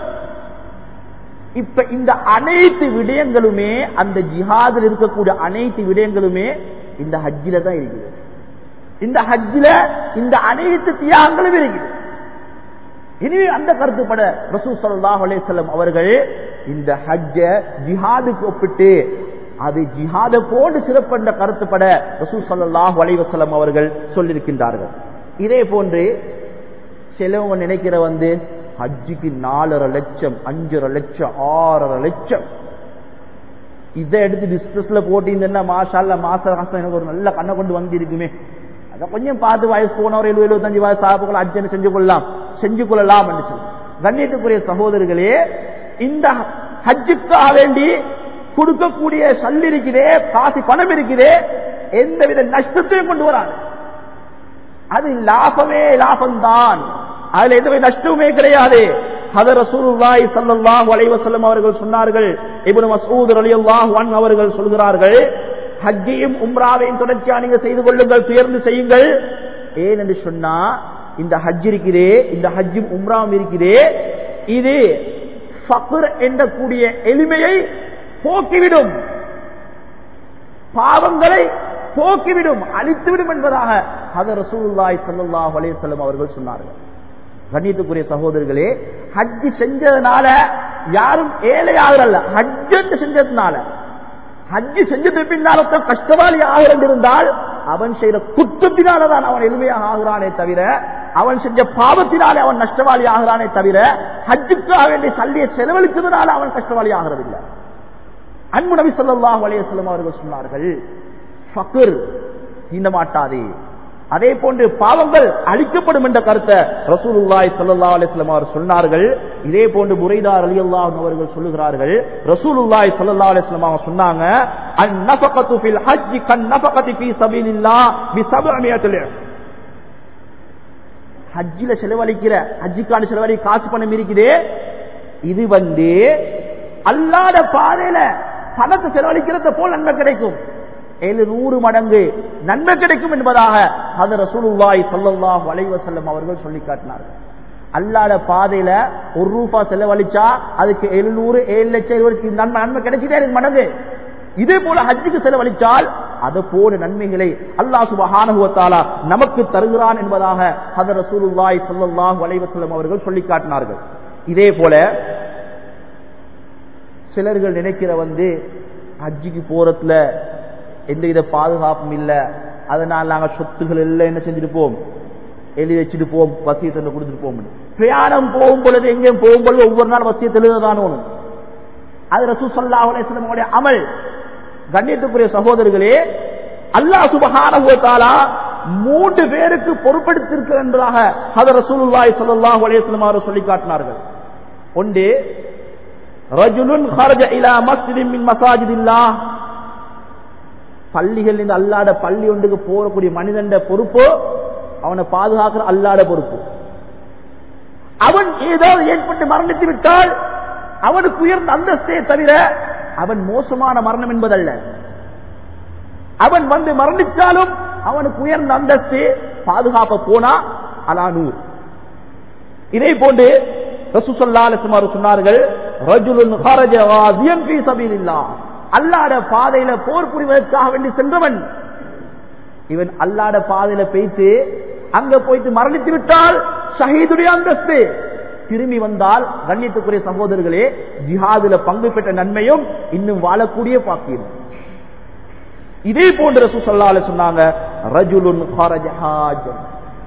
இப்ப இந்த அனைத்து விடயங்களுமே அந்த ஜிஹாதில் இருக்கக்கூடிய அனைத்து விடயங்களுமே இந்த ஹஜ்ஜில தான் இருக்குது இந்த ஹஜ்ஜில இந்த அனைத்து தியாகங்களும் இருக்குது இனிமே அந்த கருத்துப்பட ரசூ சல்லாஹ் அலேசல்லம் அவர்கள் இந்த ஹஜ்ஜ ஜிஹாதுக்கு ஒப்பிட்டு அது ஜிஹாத போன்று சிறப்பென்ற கருத்துப்பட ரசூ சல்லாஹ் அலைவசல்லம் அவர்கள் சொல்லியிருக்கின்றார்கள் இதே போன்று சிலவங்க நினைக்கிற வந்து ஹஜ்ஜுக்கு நாலரை லட்சம் அஞ்சரை லட்சம் ஆறரை லட்சம் இதை எடுத்து பிசினஸ்ல போட்டீங்கன்னா மாஷால்ல மாச மாசம் எனக்கு ஒரு நல்ல கண்ணை கொண்டு வந்திருக்குமே அதை கொஞ்சம் பார்த்து வயசு போனவர் எழுபது எழுபத்தஞ்சு வயசு ஆகப்போல அர்ஜனை செஞ்சு கொள்ளலாம் செஞ்சு கொள்ளலாம் என்று சொல்லி கண்ணியத்துக்குரிய சகோதரர்களே இந்த ஹஜ்ஜுக்காக வேண்டி கொடுக்கக்கூடிய சல் இருக்கிறே காசு பணம் இருக்கிறே எந்தவித நஷ்டத்தையும் கொண்டு வராது அது லாபமே லாபம்தான் அதுல எந்தவித நஷ்டமுமே கிடையாது ஹதர் ரசூலுல்லாஹி ஸல்லல்லாஹு அலைஹி வஸல்லம் அவர்கள் சொன்னார்கள் இப்னு மஸ்ஊத் ரலியல்லாஹு அன்ஹு அவர்கள் சொல்கிறார்கள் ஹஜ்ஜையும் உம்ராவையும் தொடர்ச்சியா நீங்க செய்து கொள்ளுங்கள் துயர்ந்து செய்யுங்கள் ஏன் என்று சொன்னா இந்த ஹஜ் இருக்கிறே இந்த ஹஜ்ஜும் உம்ராவும் இருக்கிறே இது ஃபக்ர் என்ற கூடிய எளிமையை போக்கிவிடும் பாவங்களை போக்கிவிடும் அழித்துவிடும் என்பதாக ஹதர் ரசூலுல்லாஹி ஸல்லல்லாஹு அலைஹி வஸல்லம் அவர்கள் சொன்னார்கள் கண்ணியத்துக்குரிய சகோதரர்களே ஹஜ் செஞ்சதுனால யாரும் ஏழை ஆகிறல்ல ஹஜ் செஞ்சதுனால ஹஜ் செஞ்சது பின்னால் கஷ்டவாளி ஆகிறது இருந்தால் அவன் செய்த குற்றத்தினாலதான் அவன் எளிமையாக ஆகிறானே தவிர அவன் செஞ்ச பாவத்தினாலே அவன் நஷ்டவாளி ஆகிறானே தவிர ஹஜ்ஜுக்காக வேண்டிய சல்லியை செலவழித்ததுனால அவன் கஷ்டவாளி ஆகிறது இல்லை அன்பு நபி சொல்லாஹ் அலையம் அவர்கள் சொன்னார்கள் ஃபக்ர் தீண்ட மாட்டாதே அதே போன்று பாவங்கள் அழிக்கப்படும் என்ற கருத்தை ரசூலுல்லாய் சல்லா அலிஸ்லாம் அவர் சொன்னார்கள் இதே போன்று முறைதார் அலி அல்லாஹ் அவர்கள் சொல்லுகிறார்கள் ரசூலுல்லாய் சல்லா அலிஸ்லாம் அவங்க சொன்னாங்க அந்நஃபகத்து ஃபில் ஹஜ்ஜி கந்நஃபகதி ஃபீ சபீலில்லாஹ் பி சபஅமியத்தில் ஹஜ்ஜில செலவழிக்கிற ஹஜ்ஜிக்கான செலவழி காசு பணம் இருக்குதே இது வந்து அல்லாத பாதையில பணத்தை செலவழிக்கிறத போல் நன்மை கிடைக்கும் எழுநூறு மடங்கு நன்மை கிடைக்கும் என்பதாக அது ரசூலுல்லாய் சொல்லல்லாஹ் வளைவ செல்லம் அவர்கள் சொல்லி காட்டினார்கள் அல்லாத பாதையில ஒரு ரூபா செலவழிச்சா அதுக்கு எழுநூறு ஏழு லட்சம் இருபது நன்மை நன்மை கிடைச்சிட்டே இருக்கு மடங்கு இதே போல ஹஜ்ஜுக்கு செலவழித்தால் அது போல நன்மைகளை அல்லாஹ் சுபஹானுவத்தாலா நமக்கு தருகிறான் என்பதாக ஹதர் ரசூலுல்லாய் சொல்லல்லாஹ் வளைவ செல்லம் அவர்கள் சொல்லி காட்டினார்கள் இதே போல சிலர்கள் நினைக்கிற வந்து ஹஜ்ஜிக்கு போறதுல எந்தவித பாதுகாப்பும் இல்ல அதனால் நாங்க சொத்துகள் எல்லாம் என்ன செஞ்சுட்டு போவோம் எழுதி வச்சுட்டு போவோம் வசியத்தை கொடுத்துட்டு போவோம் பிரயாணம் போகும் பொழுது எங்கேயும் போகும் பொழுது ஒவ்வொரு நாள் வசியத்தில் எழுததான் ஒன்று அது ரசூ சல்லா அலேஸ்லமுடைய அமல் கண்ணியத்துக்குரிய சகோதரர்களே அல்லாஹ் சுபஹானா மூன்று பேருக்கு பொறுப்படுத்திருக்கிறார் என்பதாக ஹதர் ரசூலுல்லாஹி ஸல்லல்லாஹு அலைஹி வஸல்லம் அவர்கள் சொல்லி காட்டினார்கள் ஒன்று ரஜுலுன் ஹரஜ இலா மஸ்ஜிதின் மின் மசாஜிதில்லாஹ் பள்ளிகள் இந்த அல்லாட பள்ளி ஒன்றுக்கு போகக்கூடிய மனிதன் பொறுப்பு அவனை பாதுகாக்கிற அல்லாட பொறுப்பு அவன் ஏதாவது ஏற்பட்டு மரணித்து விட்டால் அவனுக்கு உயர்ந்த அந்தஸ்தே தவிர அவன் மோசமான மரணம் என்பதல்ல அவன் வந்து மரணித்தாலும் அவனுக்கு உயர்ந்த அந்தஸ்து பாதுகாப்ப போனா அலானூர் இதே போன்று ரசூசல்லா அலிஸ்மார் சொன்னார்கள் ரஜுலுன் ஹரஜ வாசியன் ஃபீ சபீலில்லாஹ் அல்லாட பாதையில போர் புரிவதற்காக வேண்டி சென்றவன் இவன் அல்லாட பாதையில போய்த்து அங்க போயிட்டு மரணித்து விட்டால் ஷஹீதுடைய அந்தஸ்து திரும்பி வந்தால் கண்ணியத்துக்குரிய சகோதரர்களே ஜிஹாதுல பங்கு பெற்ற நன்மையும் இன்னும் வாழக்கூடிய பாக்கியம் இதே போன்ற ரசூசல்லால சொன்னாங்க ரஜுலுன் ஹரஜ ஹாஜன்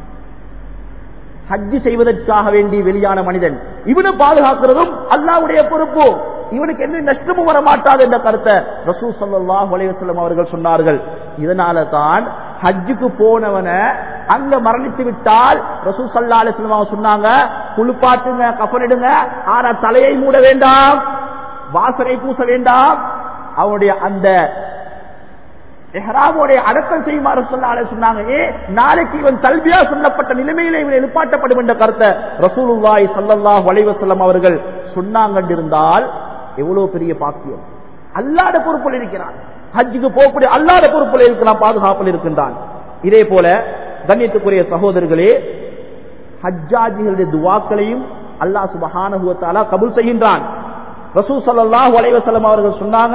ஹஜ்ஜு செய்வதற்காக வேண்டி வெளியான மனிதன் இவனை பாதுகாக்கிறதும் அல்லாவுடைய பொறுப்பு இவனுக்கு எந்த நஷ்டமும் வர மாட்டாது என்ற கருத்தை ரசூ சல்லாஹ் வலைவசல்லம் அவர்கள் சொன்னார்கள் இதனால தான் ஹஜ்ஜுக்கு போனவனை அங்க மரணித்து விட்டால் ரசூ சல்லா அலிஸ்லாம் அவங்க சொன்னாங்க குளிப்பாட்டுங்க கப்பனிடுங்க ஆனா தலையை மூட வேண்டாம் வாசனை பூச வேண்டாம் அவனுடைய அந்த எஹ்ராமோடைய அடக்கம் செய்யுமாறு சொன்னாலே சொன்னாங்க ஏ நாளைக்கு இவன் கல்வியா சொல்லப்பட்ட நிலைமையில இவன் எழுப்பாட்டப்படும் என்ற கருத்தை ரசூலுல்லாய் சல்லல்லா வலைவசல்லம் அவர்கள் சொன்னாங்க இருந்தால் எவ்வளவு பெரிய பாக்கியம் அல்லாத பொறுப்பில் இருக்கிறான் ஹஜ்ஜுக்கு போகக்கூடிய அல்லாத பொறுப்பில் இருக்கிறான் பாதுகாப்பில் இருக்கின்றான் இதே போல கண்ணியத்துக்குரிய சகோதரர்களே ஹஜ்ஜாஜிகளுடைய துவாக்களையும் அல்லாஹ் சுபஹானுவத்தாலா கபுல் செய்கின்றான் ரசூ சல்லாஹ் வலைவசல்லம் அவர்கள் சொன்னாங்க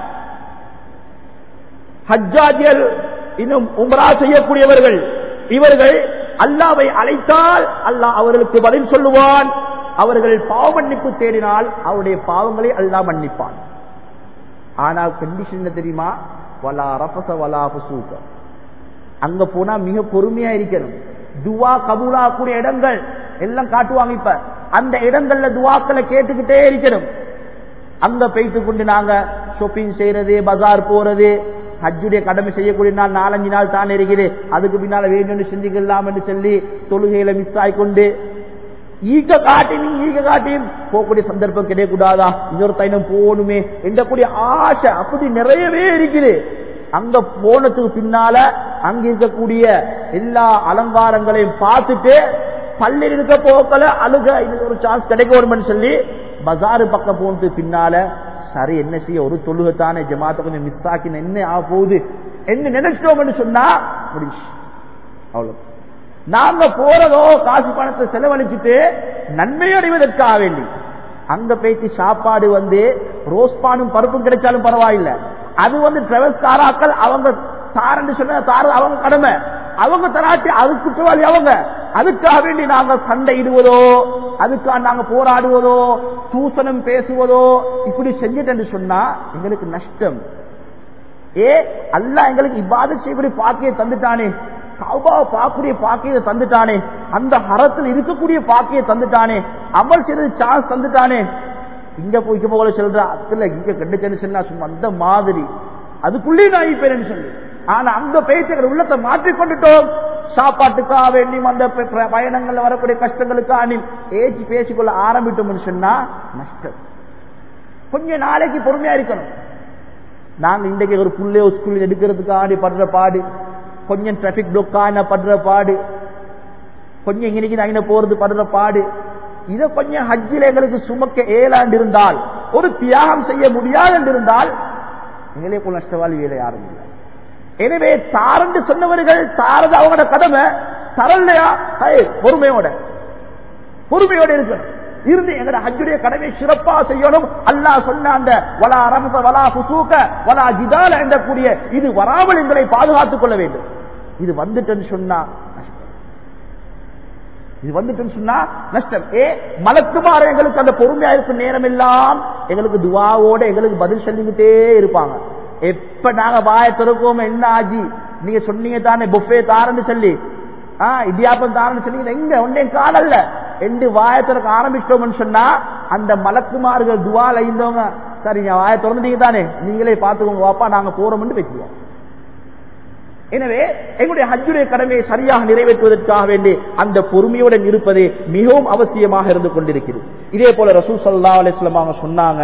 ஹஜ்ஜாஜியல் இன்னும் உம்ரா செய்யக்கூடியவர்கள் இவர்கள் அல்லாவை அழைத்தால் அல்லாஹ் அவர்களுக்கு பதில் சொல்லுவான் அவர்கள் பாவ மன்னிப்பு தேடினால் அவருடைய பாவங்களை அல்லாஹ் மன்னிப்பான் ஆனால் கண்டிஷன் என்ன தெரியுமா வலா ரபச வலா புசூக அங்க போனா மிக பொறுமையா இருக்கணும் துவா கபூலாக்கூடிய இடங்கள் எல்லாம் காட்டுவாங்க இப்ப அந்த இடங்கள்ல துவாக்களை கேட்டுக்கிட்டே இருக்கணும் அங்க போயிட்டு கொண்டு நாங்க ஷாப்பிங் செய்யறது பஜார் போறது ஹஜ்ஜுடைய கடமை செய்யக்கூடிய நாள் நாலஞ்சு நாள் தான் இருக்குது அதுக்கு பின்னால வேணும்னு செஞ்சுக்கலாம் என்று சொல்லி தொழுகையில மிஸ் ஆயிக்கொண்டு ஈக காட்டியும் ஈக காட்டியும் போகக்கூடிய சந்தர்ப்பம் கிடையக்கூடாதா இன்னொரு தைனம் போகணுமே என்றக்கூடிய ஆசை அப்படி நிறையவே இருக்குது அங்க போனதுக்கு பின்னால அங்க இருக்கக்கூடிய எல்லா அலங்காரங்களையும் பார்த்துட்டு பள்ளியில் இருக்க போக்கல அழுக இது ஒரு சான்ஸ் கிடைக்கணும்னு சொல்லி பஜாரு பக்கம் போனதுக்கு பின்னால சரி என்ன செய்ய ஒரு தொழுகத்தானே ஜமாத்த கொஞ்சம் மிஸ் ஆக்கின என்ன ஆக போகுது என்ன நினைச்சிட்டோம்னு சொன்னா முடிச்சு அவ்வளவு நாங்க போறதோ காசு பணத்தை செலவழிச்சுட்டு நன்மை அடைவதற்காக வேண்டி அங்க போயிட்டு சாப்பாடு வந்து ரோஸ்பானும் பருப்பும் கிடைச்சாலும் பரவாயில்லை அது வந்து டிராவல்ஸ் காராக்கள் அவங்க தாரன்னு சொன்ன தார அவங்க கடமை அவங்க தராட்டி அது குற்றவாளி அவங்க அதுக்காக வேண்டி நாங்க சண்டையிடுவதோ அதுக்காக நாங்க போராடுவதோ தூசணம் பேசுவதோ இப்படி செஞ்சுட்டு சொன்னா எங்களுக்கு நஷ்டம் ஏ அல்ல எங்களுக்கு இவ்வாறு செய்யக்கூடிய பாக்கியை தந்துட்டானே கௌபாவை பார்க்கக்கூடிய பாக்கியத்தை தந்துட்டானே அந்த ஹரத்தில் இருக்கக்கூடிய பாக்கியை தந்துட்டானே அமல் செய்தது சான்ஸ் தந்துட்டானே இங்க போய் இங்க போல சொல்ற அதுல இங்க கண்டுச்சேன்னு சொன்னா சும்மா அந்த மாதிரி அதுக்குள்ளே நான் இப்பேன்னு சொல்லி ஆனா அங்க பேசுகிற உள்ளத்தை மாற்றிக்கொண்டுட்டோம் சாப்பாட்டுக்காக வேண்டி அந்த பயணங்கள்ல வரக்கூடிய கஷ்டங்களுக்காக ஏச்சு பேசிக்கொள்ள ஆரம்பிட்டோம்னு சொன்னா நஷ்டம் கொஞ்ச நாளைக்கு பொறுமையா இருக்கணும் நாங்க இன்றைக்கு ஒரு புள்ளைய ஸ்கூல் எடுக்கிறதுக்காக படுற பாடு கொஞ்சம் டிராபிக் பிளாக்கான படுற பாடு கொஞ்சம் இங்க நாங்க போறது படுற பாடு இதை கொஞ்சம் ஹஜ்ஜில் எங்களுக்கு சுமக்க ஏலாண்டு இருந்தால் ஒரு தியாகம் செய்ய முடியாது இருந்தால் எங்களே போல நஷ்டவாளி வேலை யாரும் இல்லை எனவே தாரண்டு சொன்னவர்கள் தாரது அவங்களோட கடமை தரலையா பொறுமையோட பொறுமையோட இருக்கணும் இருந்து எங்கட ஹஜ்ஜுடைய கடமை சிறப்பா செய்யணும் அல்லாஹ் சொன்ன அந்த வலா ரமச வலா புசூக்க வலா ஜிதால என்றக்கூடிய இது வராமல் எங்களை பாதுகாத்துக் கொள்ள வேண்டும் இது வந்துட்டுன்னு சொன்னா நஷ்டம் இது வந்துட்டுன்னு சொன்னா நஷ்டம் ஏ மலக்குமார எங்களுக்கு அந்த பொறுமையா இருக்கும் நேரம் எல்லாம் எங்களுக்கு துவாவோட எங்களுக்கு பதில் சொல்லிக்கிட்டே இருப்பாங்க எப்ப நாங்க வாய திறக்கோம் என்ன ஆஜி நீங்க சொன்னீங்க தானே புஃபே தாரன்னு சொல்லி ஆஹ் இடியாப்பம் தாரன்னு சொல்லி எங்க ஒன்னே காலல்ல ரெண்டு வாயத்திறக்க ஆரம்பிச்சிட்டோம்னு சொன்னா அந்த மலக்குமார்கள் துவால இருந்தவங்க சரி நீங்க வாய திறந்துட்டீங்க தானே நீங்களே பார்த்துக்கோங்க வாப்பா நாங்க போறோம்னு வச்சுக்குவோம் எனவே எங்களுடைய ஹஜ்ஜுடைய கடமையை சரியாக நிறைவேற்றுவதற்காக வேண்டி அந்த பொறுமையுடன் இருப்பது மிகவும் அவசியமாக இருந்து கொண்டிருக்கிறது இதே போல ரசூல் சல்லா அலிஸ்லாம் அவங்க சொன்னாங்க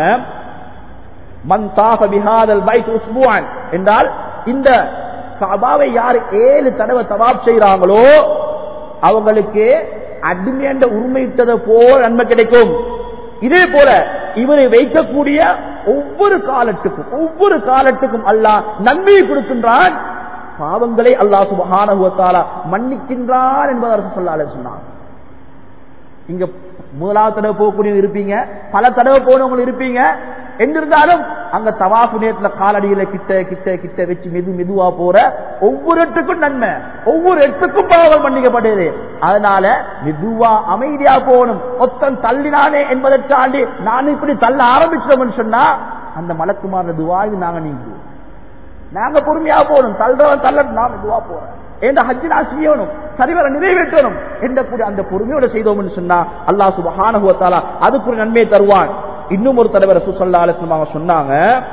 மன் தாஃப பிஹாதல் பைத் உஸ்புவான் என்றால் இந்த கபாவை யார் ஏழு தடவை தவாப் செய்யறாங்களோ அவங்களுக்கு அடிமையண்ட உரிமையிட்டதை போல் நன்மை கிடைக்கும் இதே போல இவரை வைக்கக்கூடிய ஒவ்வொரு காலத்துக்கும் ஒவ்வொரு காலத்துக்கும் அல்லாஹ் நன்மையை கொடுக்கின்றான் பாவங்களை அல்லாஹ் சுபஹானஹுவத்தாலா மன்னிக்கின்றான் என்பதை அரசு சொல்லால சொன்னான் இங்க முதலாவது தடவை போகக்கூடிய இருப்பீங்க பல தடவை போனவங்க இருப்பீங்க என்றிருந்தாலும் அங்க தவாஃபு நேரத்துல காலடியில கிட்ட கிட்ட கிட்ட வச்சு மெது மெதுவா போற ஒவ்வொரு எட்டுக்கும் நன்மை ஒவ்வொரு எட்டுக்கும் பாவம் மன்னிக்கப்படுது அதனால மெதுவா அமைதியா போகணும் மொத்தம் தள்ளினானே என்பதற்காண்டி நான் இப்படி தள்ள ஆரம்பிச்சோம்னு சொன்னா அந்த மலக்குமார துவாய் நாங்க நீங்குவோம் நாங்க பொறுமையா போகணும் தள்ளுறவன் தள்ளட்டும் நாம் இதுவா போறோம் என்ற ஹஜ்ஜி நான் செய்யணும் சரிவர நிறைவேற்றணும் என்ற கூட அந்த பொறுமையோட செய்தோம்னு சொன்னா அல்லாஹ் சுபஹானஹு வ தஆலா அதுக்கு ஒரு நன்மையை தருவான் இன்னும் ஒரு தடவை ரசூல் ஸல்லல்லாஹு அலைஹி வஸல்லம் அவங்க சொன்னாங்க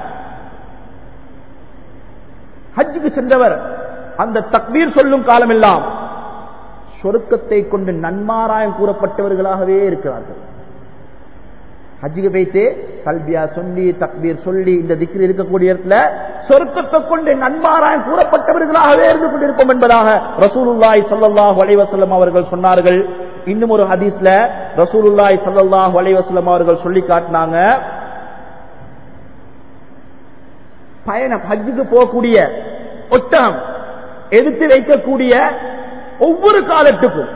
ஹஜ்ஜுக்கு சென்றவர் அந்த தக்பீர் சொல்லும் காலமெல்லாம் சொருக்கத்தை கொண்டு நன்மாராயம் கூறப்பட்டவர்களாகவே இருக்கிறார்கள் ஹஜ்ஜுக்கு போயிட்டு கல்வியா சொல்லி தக்பீர் சொல்லி இந்த திக்கில் இருக்கக்கூடிய இடத்துல சொருக்கத்தை கொண்டு நன்மாராயம் கூறப்பட்டவர்களாகவே இருந்து கொண்டிருப்போம் என்பதாக ரசூலுல்லாய் சல்லாஹ் அலைவசல்லம் அவர்கள் சொன்னார்கள் இன்னும் ஒரு ஹதீஸ்ல ரசூலுல்லாய் சல்லாஹ் அலைவசல்லம் அவர்கள் சொல்லி காட்டினாங்க பயணம் ஹஜ்ஜுக்கு போகக்கூடிய ஒட்டகம் எடுத்து வைக்கக்கூடிய ஒவ்வொரு காலத்துக்கும்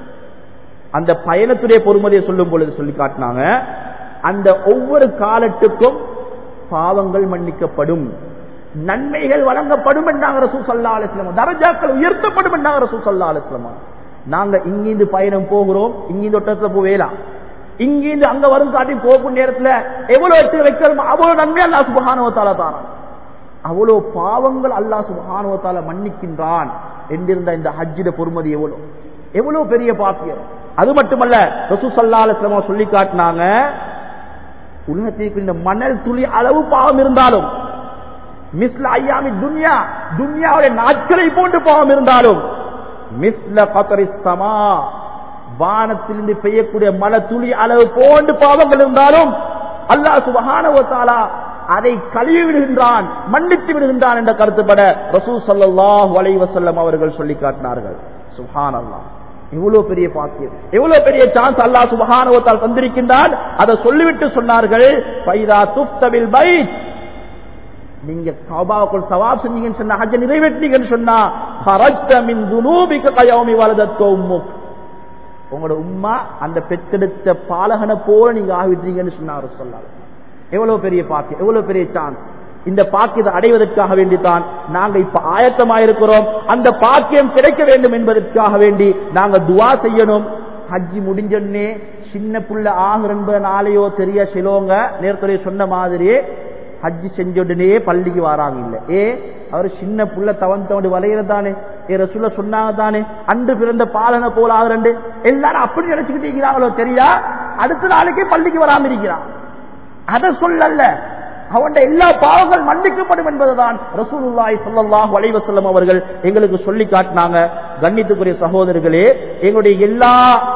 அந்த பயணத்துடைய பொறுமதியை சொல்லும் பொழுது சொல்லி காட்டினாங்க அந்த ஒவ்வொரு காலத்துக்கும் பாவங்கள் மன்னிக்கப்படும் நன்மைகள் வழங்கப்படும் என்றாங்க ரசூ சல்லா அலிஸ்லாம் தரஜாக்கள் உயர்த்தப்படும் என்றாங்க ரசூ சல்லா அலிஸ்லாமா நாங்க இங்கிருந்து பயணம் போகிறோம் இங்கிருந்து ஒட்டத்துல போவேலாம் இங்கிருந்து அங்க வரும் காட்டி போகும் நேரத்துல எவ்வளவு எடுத்து வைக்கிறோம் அவ்வளவு நன்மை அல்லா சுபகானுவத்தால தானா அவ்வளவு பாவங்கள் அல்லா சுபகானுவத்தால மன்னிக்கின்றான் என்றிருந்த இந்த ஹஜ்ஜிட பொறுமதி எவ்வளவு எவ்வளவு பெரிய பாக்கியம் அது மட்டுமல்ல ரசூ சல்லா அலிஸ்லாமா சொல்லி காட்டினாங்க உலகத்திற்கு இந்த மணல் துளி அளவு பாவம் இருந்தாலும் மிஸ்ல ஐயாமி துன்யா துன்யாவுடைய நாட்களை போன்று பாவம் இருந்தாலும் மிஸ்ல கத்தரிஸ்தமா வானத்திலிருந்து பெய்யக்கூடிய மழை துளி அளவு போன்று பாவங்கள் இருந்தாலும் அல்லாஹ் சுபஹானவத்தாலா அதை கழுவி விடுகின்றான் மன்னித்து விடுகின்றான் என்ற கருத்துப்பட ரசூ சல்லாஹூ அலை வசல்லம் அவர்கள் சொல்லி காட்டினார்கள் சுஹான் அல்லாஹ் எவ்வளவு பெரிய பாக்கியம் எவ்வளவு பெரிய சான்ஸ் அல்லாஹ் சுபஹானுவத்தால் தந்திருக்கின்றான் அதை சொல்லிவிட்டு சொன்னார்கள் பைதா துப்தவில் பைத் நீங்க கௌபாவுக்குள் சவாப் செஞ்சீங்கன்னு சொன்னா ஹஜ்ஜ நிறைவேற்றீங்கன்னு சொன்னா ஹரஜ்த மின் துனூபிக கயௌமி வலதத்தோ உம்முக் உங்களோட உம்மா அந்த பெத்தெடுத்த பாலகனை போல நீங்க ஆகிட்டீங்கன்னு சொன்னார் சொல்லாரு எவ்வளவு பெரிய பாக்கியம் எவ்வளவு பெரிய சான்ஸ் இந்த பாக்கியத்தை அடைவதற்காக வேண்டித்தான் நாங்க இப்ப ஆயத்தமாயிருக்கிறோம் அந்த பாக்கியம் கிடைக்க வேண்டும் என்பதற்காக வேண்டி நாங்க துவா செய்யணும் ஹஜ்ஜி முடிஞ்சோடனே சின்ன புள்ள ஆகுற நாளையோ தெரிய சிலோங்க நேரத்துறைய சொன்ன மாதிரி ஹஜ்ஜி செஞ்ச உடனே பள்ளிக்கு வராங்க இல்ல ஏ அவர் சின்ன புள்ள தவன் தவண்டு வளையறதானே ஏ ரசூல சொன்னாங்க தானே அன்று பிறந்த பாலனை போல ஆகுறண்டு எல்லாரும் அப்படி நினைச்சுக்கிட்டு இருக்கிறாங்களோ தெரியா அடுத்த நாளைக்கே பள்ளிக்கு வராம இருக்கிறான் அதை சொல்லல அவன் எல்லா பாவங்கள் மன்னிக்கப்படும் என்பதுதான் ரசூலுல்லாய் சொல்லல்லாஹ் வலைவசல்லம் அவர்கள் எங்களுக்கு சொல்லி காட்டினாங்க கண்ணித்துக்குரிய சகோதரர்களே எங்களுடைய எல்லா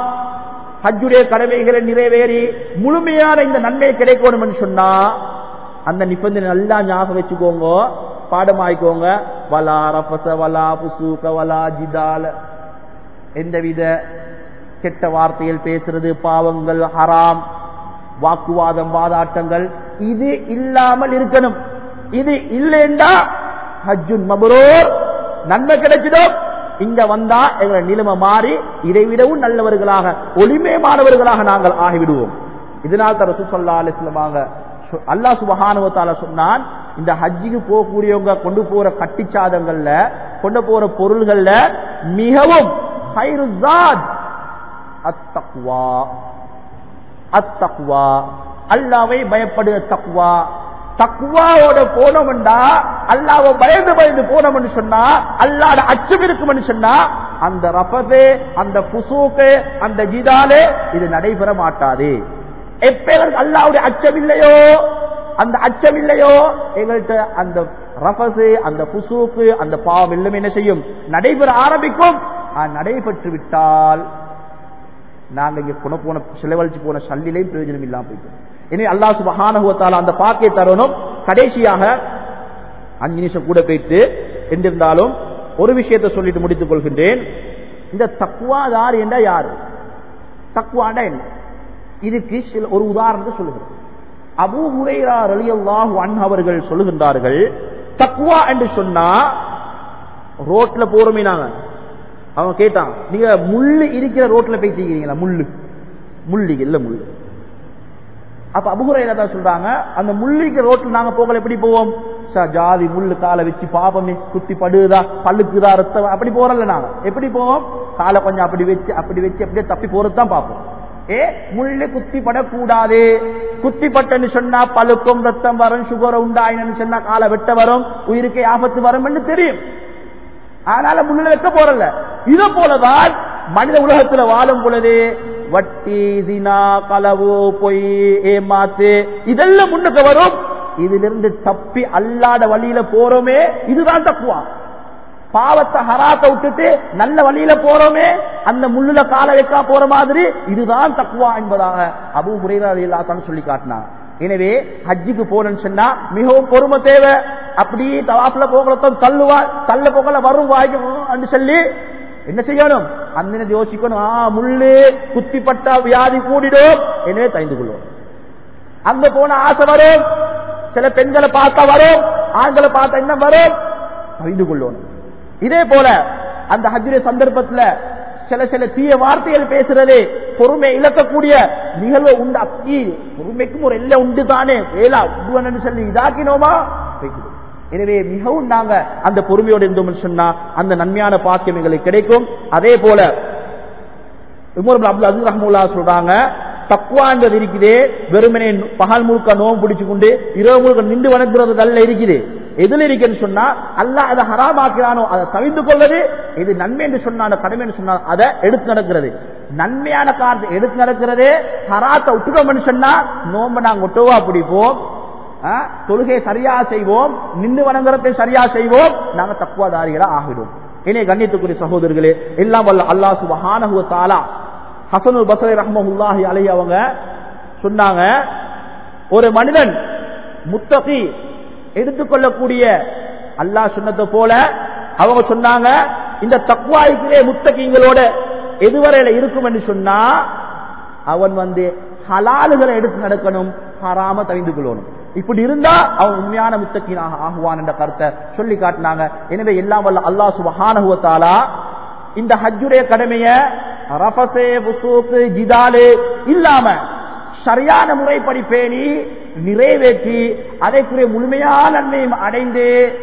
ஹஜ்ஜுடைய கடமைகளை நிறைவேறி முழுமையான இந்த நன்மை கிடைக்கணும் சொன்னா அந்த நிபந்தனை நல்லா ஞாபகம் வச்சுக்கோங்க பாடமாய்க்கோங்க வலா ரபச வலா புசூக வலா ஜிதால எந்தவித கெட்ட வார்த்தைகள் பேசுறது பாவங்கள் ஹராம் வாக்குவாதம் வாதாட்டங்கள் இது இல்லாமல் இருக்கணும் இது இல்லைண்டா ஹஜ்ஜுன் மபரூர் நன்மை கிடைச்சிடும் இங்க வந்தா எங்களை நிலைமை மாறி இதைவிடவும் நல்லவர்களாக ஒளிமயமானவர்களாக நாங்கள் ஆகிவிடுவோம் இதனால் தான் ரசூல் ஸல்லல்லாஹு அலைஹி வஸல்லமாக அல்லா சுபஹானுவத்தால சொன்னான் இந்த ஹஜ்ஜிக்கு போகக்கூடியவங்க கொண்டு போற கட்டிச்சாதங்கள்ல கொண்டு போற பொருள்கள்ல மிகவும் அத்தக்வா அத்தக்வா அல்லாவை பயப்படுக தக்வா தக்குவாவோட போனோம்டா அல்லாவ பயந்து பயந்து போனோம்னு சொன்னா அல்லாட அச்சம் இருக்கும்னு சொன்னா அந்த ரஃபது அந்த புசூக்கு அந்த ஜிதாலு இது நடைபெற மாட்டாது எப்ப அல்லாவுடைய அச்சம் இல்லையோ அந்த அச்சம் இல்லையோ எங்கள்கிட்ட அந்த ரஃபசு அந்த புசூக்கு அந்த பாவம் எல்லாமே என்ன செய்யும் நடைபெற ஆரம்பிக்கும் நடைபெற்று விட்டால் நாங்க இங்க குண போன செலவழிச்சு போன சல்லிலையும் பிரயோஜனம் இல்லாம போயிட்டோம் எனவே அல்லா சுபஹானுவத்தால அந்த பாக்கிய தரணும் கடைசியாக அஞ்சு நிமிஷம் கூட போயிட்டு என்றிருந்தாலும் ஒரு விஷயத்தை சொல்லிட்டு முடித்துக் கொள்கின்றேன் இந்த தக்குவாதார் என்ற யாரு தக்குவாண்டா என்ன இதுக்கு சில ஒரு உதாரணத்தை சொல்லுகிறேன் அபு ஹுரைரா ரலியல்லாஹு அன் அவர்கள் சொல்லுகின்றார்கள் தக்குவா என்று சொன்னா ரோட்ல போறோமே நாங்க அவன் கேட்டான் நீங்க முள்ளு இருக்கிற ரோட்ல போயிட்டீங்களா முள்ளு முள்ளு இல்ல முள்ளு அப்ப அபுகுரையில தான் சொல்றாங்க அந்த முள்ளிக்கு ரோட்ல நாங்க போகல எப்படி போவோம் ஜாதி முள்ளு காலை வச்சு பாப்பமே குத்தி படுதா பல்லுக்குதா ரத்தம் அப்படி போறல நாங்க எப்படி போவோம் காலை கொஞ்சம் அப்படி வச்சு அப்படி வச்சு அப்படியே தப்பி போறதுதான் பார்ப்போம் ஏ முள்ளு குத்தி படக்கூடாது குத்தி பட்டன்னு சொன்னா பழுக்கும் ரத்தம் வரும் சுகர் உண்டாயின்னு சொன்னா காலை வெட்ட வரும் உயிருக்கு ஆபத்து வரும் தெரியும் அதனால முன்னிலை வைக்க போறல இத போலதான் மனித உலகத்துல வாழும் பொழுது வட்டி தினா களவு பொய் ஏமாத்து இதெல்லாம் முன்னுக்கு வரும் இதிலிருந்து தப்பி அல்லாத வழியில போறோமே இதுதான் தக்குவா பாவத்தை ஹராத்த விட்டுட்டு நல்ல வழியில போறோமே அந்த முள்ளுல கால வைக்கா போற மாதிரி இதுதான் தக்குவா என்பதாக அபு முறைதான் சொல்லி காட்டினாங்க எனவே ஹஜ்ஜுக்கு போனேன்னு சொன்னா மிகவும் பொறுமை தேவை அப்படி தவாப்புல போகலத்தான் தள்ளுவா தள்ள போகல வரும் வாய்க்கு சொல்லி என்ன செய்யணும் அந்த யோசிக்கணும் ஆ முள்ளு குத்திப்பட்டா வியாதி கூடிடும் எனவே தெரிந்து கொள்வோம் அங்க போன ஆசை வரும் சில பெண்களை பார்த்தா வரும் ஆண்களை பார்த்தா என்ன வரும் அறிந்து கொள்ளணும் இதே போல அந்த ஹஜ்ஜுடைய சந்தர்ப்பத்துல சில சில தீய வார்த்தைகள் பேசுறது பொறுமை இழக்கக்கூடிய நிகழ்வு உண்டு அக்கி பொறுமைக்கும் ஒரு எல்லை உண்டு தானே வேலா உண்டு சொல்லி இதாக்கினோமா வைக்கணும் எனவே மிகவும் நாங்க அந்த பொறுமையோடு இருந்தோம் சொன்னா அந்த நன்மையான பாக்கியம் எங்களுக்கு கிடைக்கும் அதே போல உமர் அப்துல் அசீஸ் ரஹமுல்லா சொல்றாங்க தக்குவான்றது இருக்குது வெறுமனே பகல் முழுக்க நோம்பு பிடிச்சு கொண்டு இரவு முழுக்க நின்று வணங்குறது நல்ல இருக்குது எதுல இருக்குன்னு சொன்னா அல்ல அதை ஹராமாக்கிறானோ அதை தவிர்த்து கொள்வது இது நன்மை என்று சொன்னா கடமை என்று சொன்னா அதை எடுத்து நடக்கிறது நன்மையான காரணத்தை எடுத்து நடக்கிறது ஹராத்தை விட்டுட்டோம்னு சொன்னா நோம்ப நாங்க ஒட்டுவா பிடிப்போம் தொழுகை சரியா செய்வோம் நின்று வணங்குறதை சரியா செய்வோம் நாங்க தக்குவாதாரிகளா ஆகிடும் இனே கண்ணியத்துக்குரிய சகோதரர்களே எல்லாம் வல்ல அல்லா சுபஹானஹு தாலா ஹசனுல் பசரை ரஹ்மஹுல்லாஹி அலை அவங்க சொன்னாங்க ஒரு மனிதன் முத்தகி எடுத்துக்கொள்ளக்கூடிய அல்லாஹ் சொன்னதை போல அவங்க சொன்னாங்க இந்த தக்குவாய்க்கிலே முத்தகிங்களோட எதுவரையில இருக்கும் என்று சொன்னா அவன் வந்து ஹலாலுகளை எடுத்து நடக்கணும் ஹராம தவிந்து கொள்ளணும் இப்படி இருந்தா அவன் உண்மையான முத்தக்கீனாக ஆகுவான் என்ற கருத்தை சொல்லி காட்டினாங்க எனவே எல்லாம் வல்ல அல்லா சுபஹானுவத்தாலா இந்த ஹஜ்ஜுடைய கடமைய ரபசே புசூக்கு ஜிதாலு இல்லாம சரியான முறைப்படி பேணி நிறைவேற்றி அதைக்குரிய முழுமையான நன்மையும் அடைந்து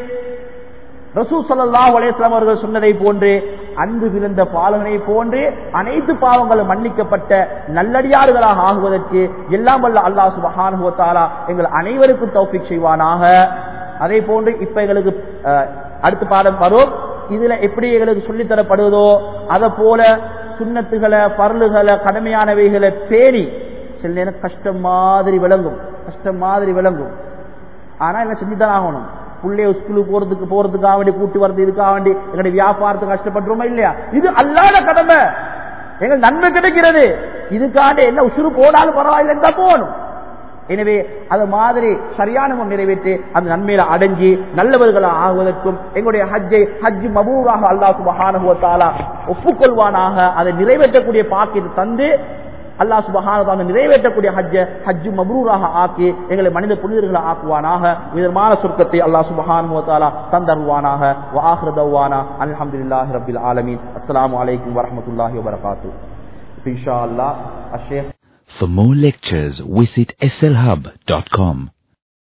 ரசூ சல்லா அலேஸ்லாம் அவர்கள் சொன்னதை போன்று அன்பு விழுந்த பாலகனை போன்று அனைத்து பாவங்களும் மன்னிக்கப்பட்ட நல்லடியாறுகளாக ஆகுவதற்கு எல்லாம் வல்ல அல்லா சுபஹானுவத்தாலா எங்கள் அனைவருக்கும் தௌஃபிக் செய்வானாக அதே போன்று இப்ப எங்களுக்கு அடுத்த பாடம் வரும் இதுல எப்படி எங்களுக்கு சொல்லித்தரப்படுவதோ அதை போல சுண்ணத்துகளை பரலுகளை கடமையானவைகளை பேணி சில நேரம் கஷ்டம் மாதிரி விளங்கும் கஷ்டம் மாதிரி விளங்கும் ஆனா என்ன செஞ்சுதான் ஆகணும் பிள்ளைய ஸ்கூலுக்கு போறதுக்கு போறதுக்காக வேண்டி கூட்டி வரது இதுக்காக வேண்டி எங்களுடைய வியாபாரத்துக்கு கஷ்டப்படுறோமா இல்லையா இது அல்லாத கடமை எங்கள் நன்மை கிடைக்கிறது இதுக்காண்டி என்ன உசுறு போனாலும் பரவாயில்லைன்னு தான் போகணும் எனவே அது மாதிரி சரியான நிறைவேற்றி அந்த நன்மையில அடைஞ்சி நல்லவர்களாக ஆகுவதற்கும் எங்களுடைய ஹஜ்ஜை ஹஜ் மபூராக அல்லா சுபஹானுவத்தாலா ஒப்புக்கொள்வானாக அதை நிறைவேற்றக்கூடிய பாக்கியத்தை தந்து அல்லா சுபஹான நிறைவேற்றக்கூடிய ஹஜ்ஜ ஹஜ்ஜு மப்ரூராக ஆக்கி எங்களை மனித புனிதர்களை ஆக்குவானாக உயர்மான சொர்க்கத்தை அல்லா சுபஹானுவத்தாலா தந்தருவானாக வாஹ்ரதவானா அல்ஹம்துலில்லாஹி ரபில் ஆலமீன் அஸ்ஸலாமு அலைக்கும் வரஹ்மத்துல்லாஹி வபரகாத்துஹு இன்ஷா அல்லாஹ் அஷேக் For more lectures, visit slhub.com.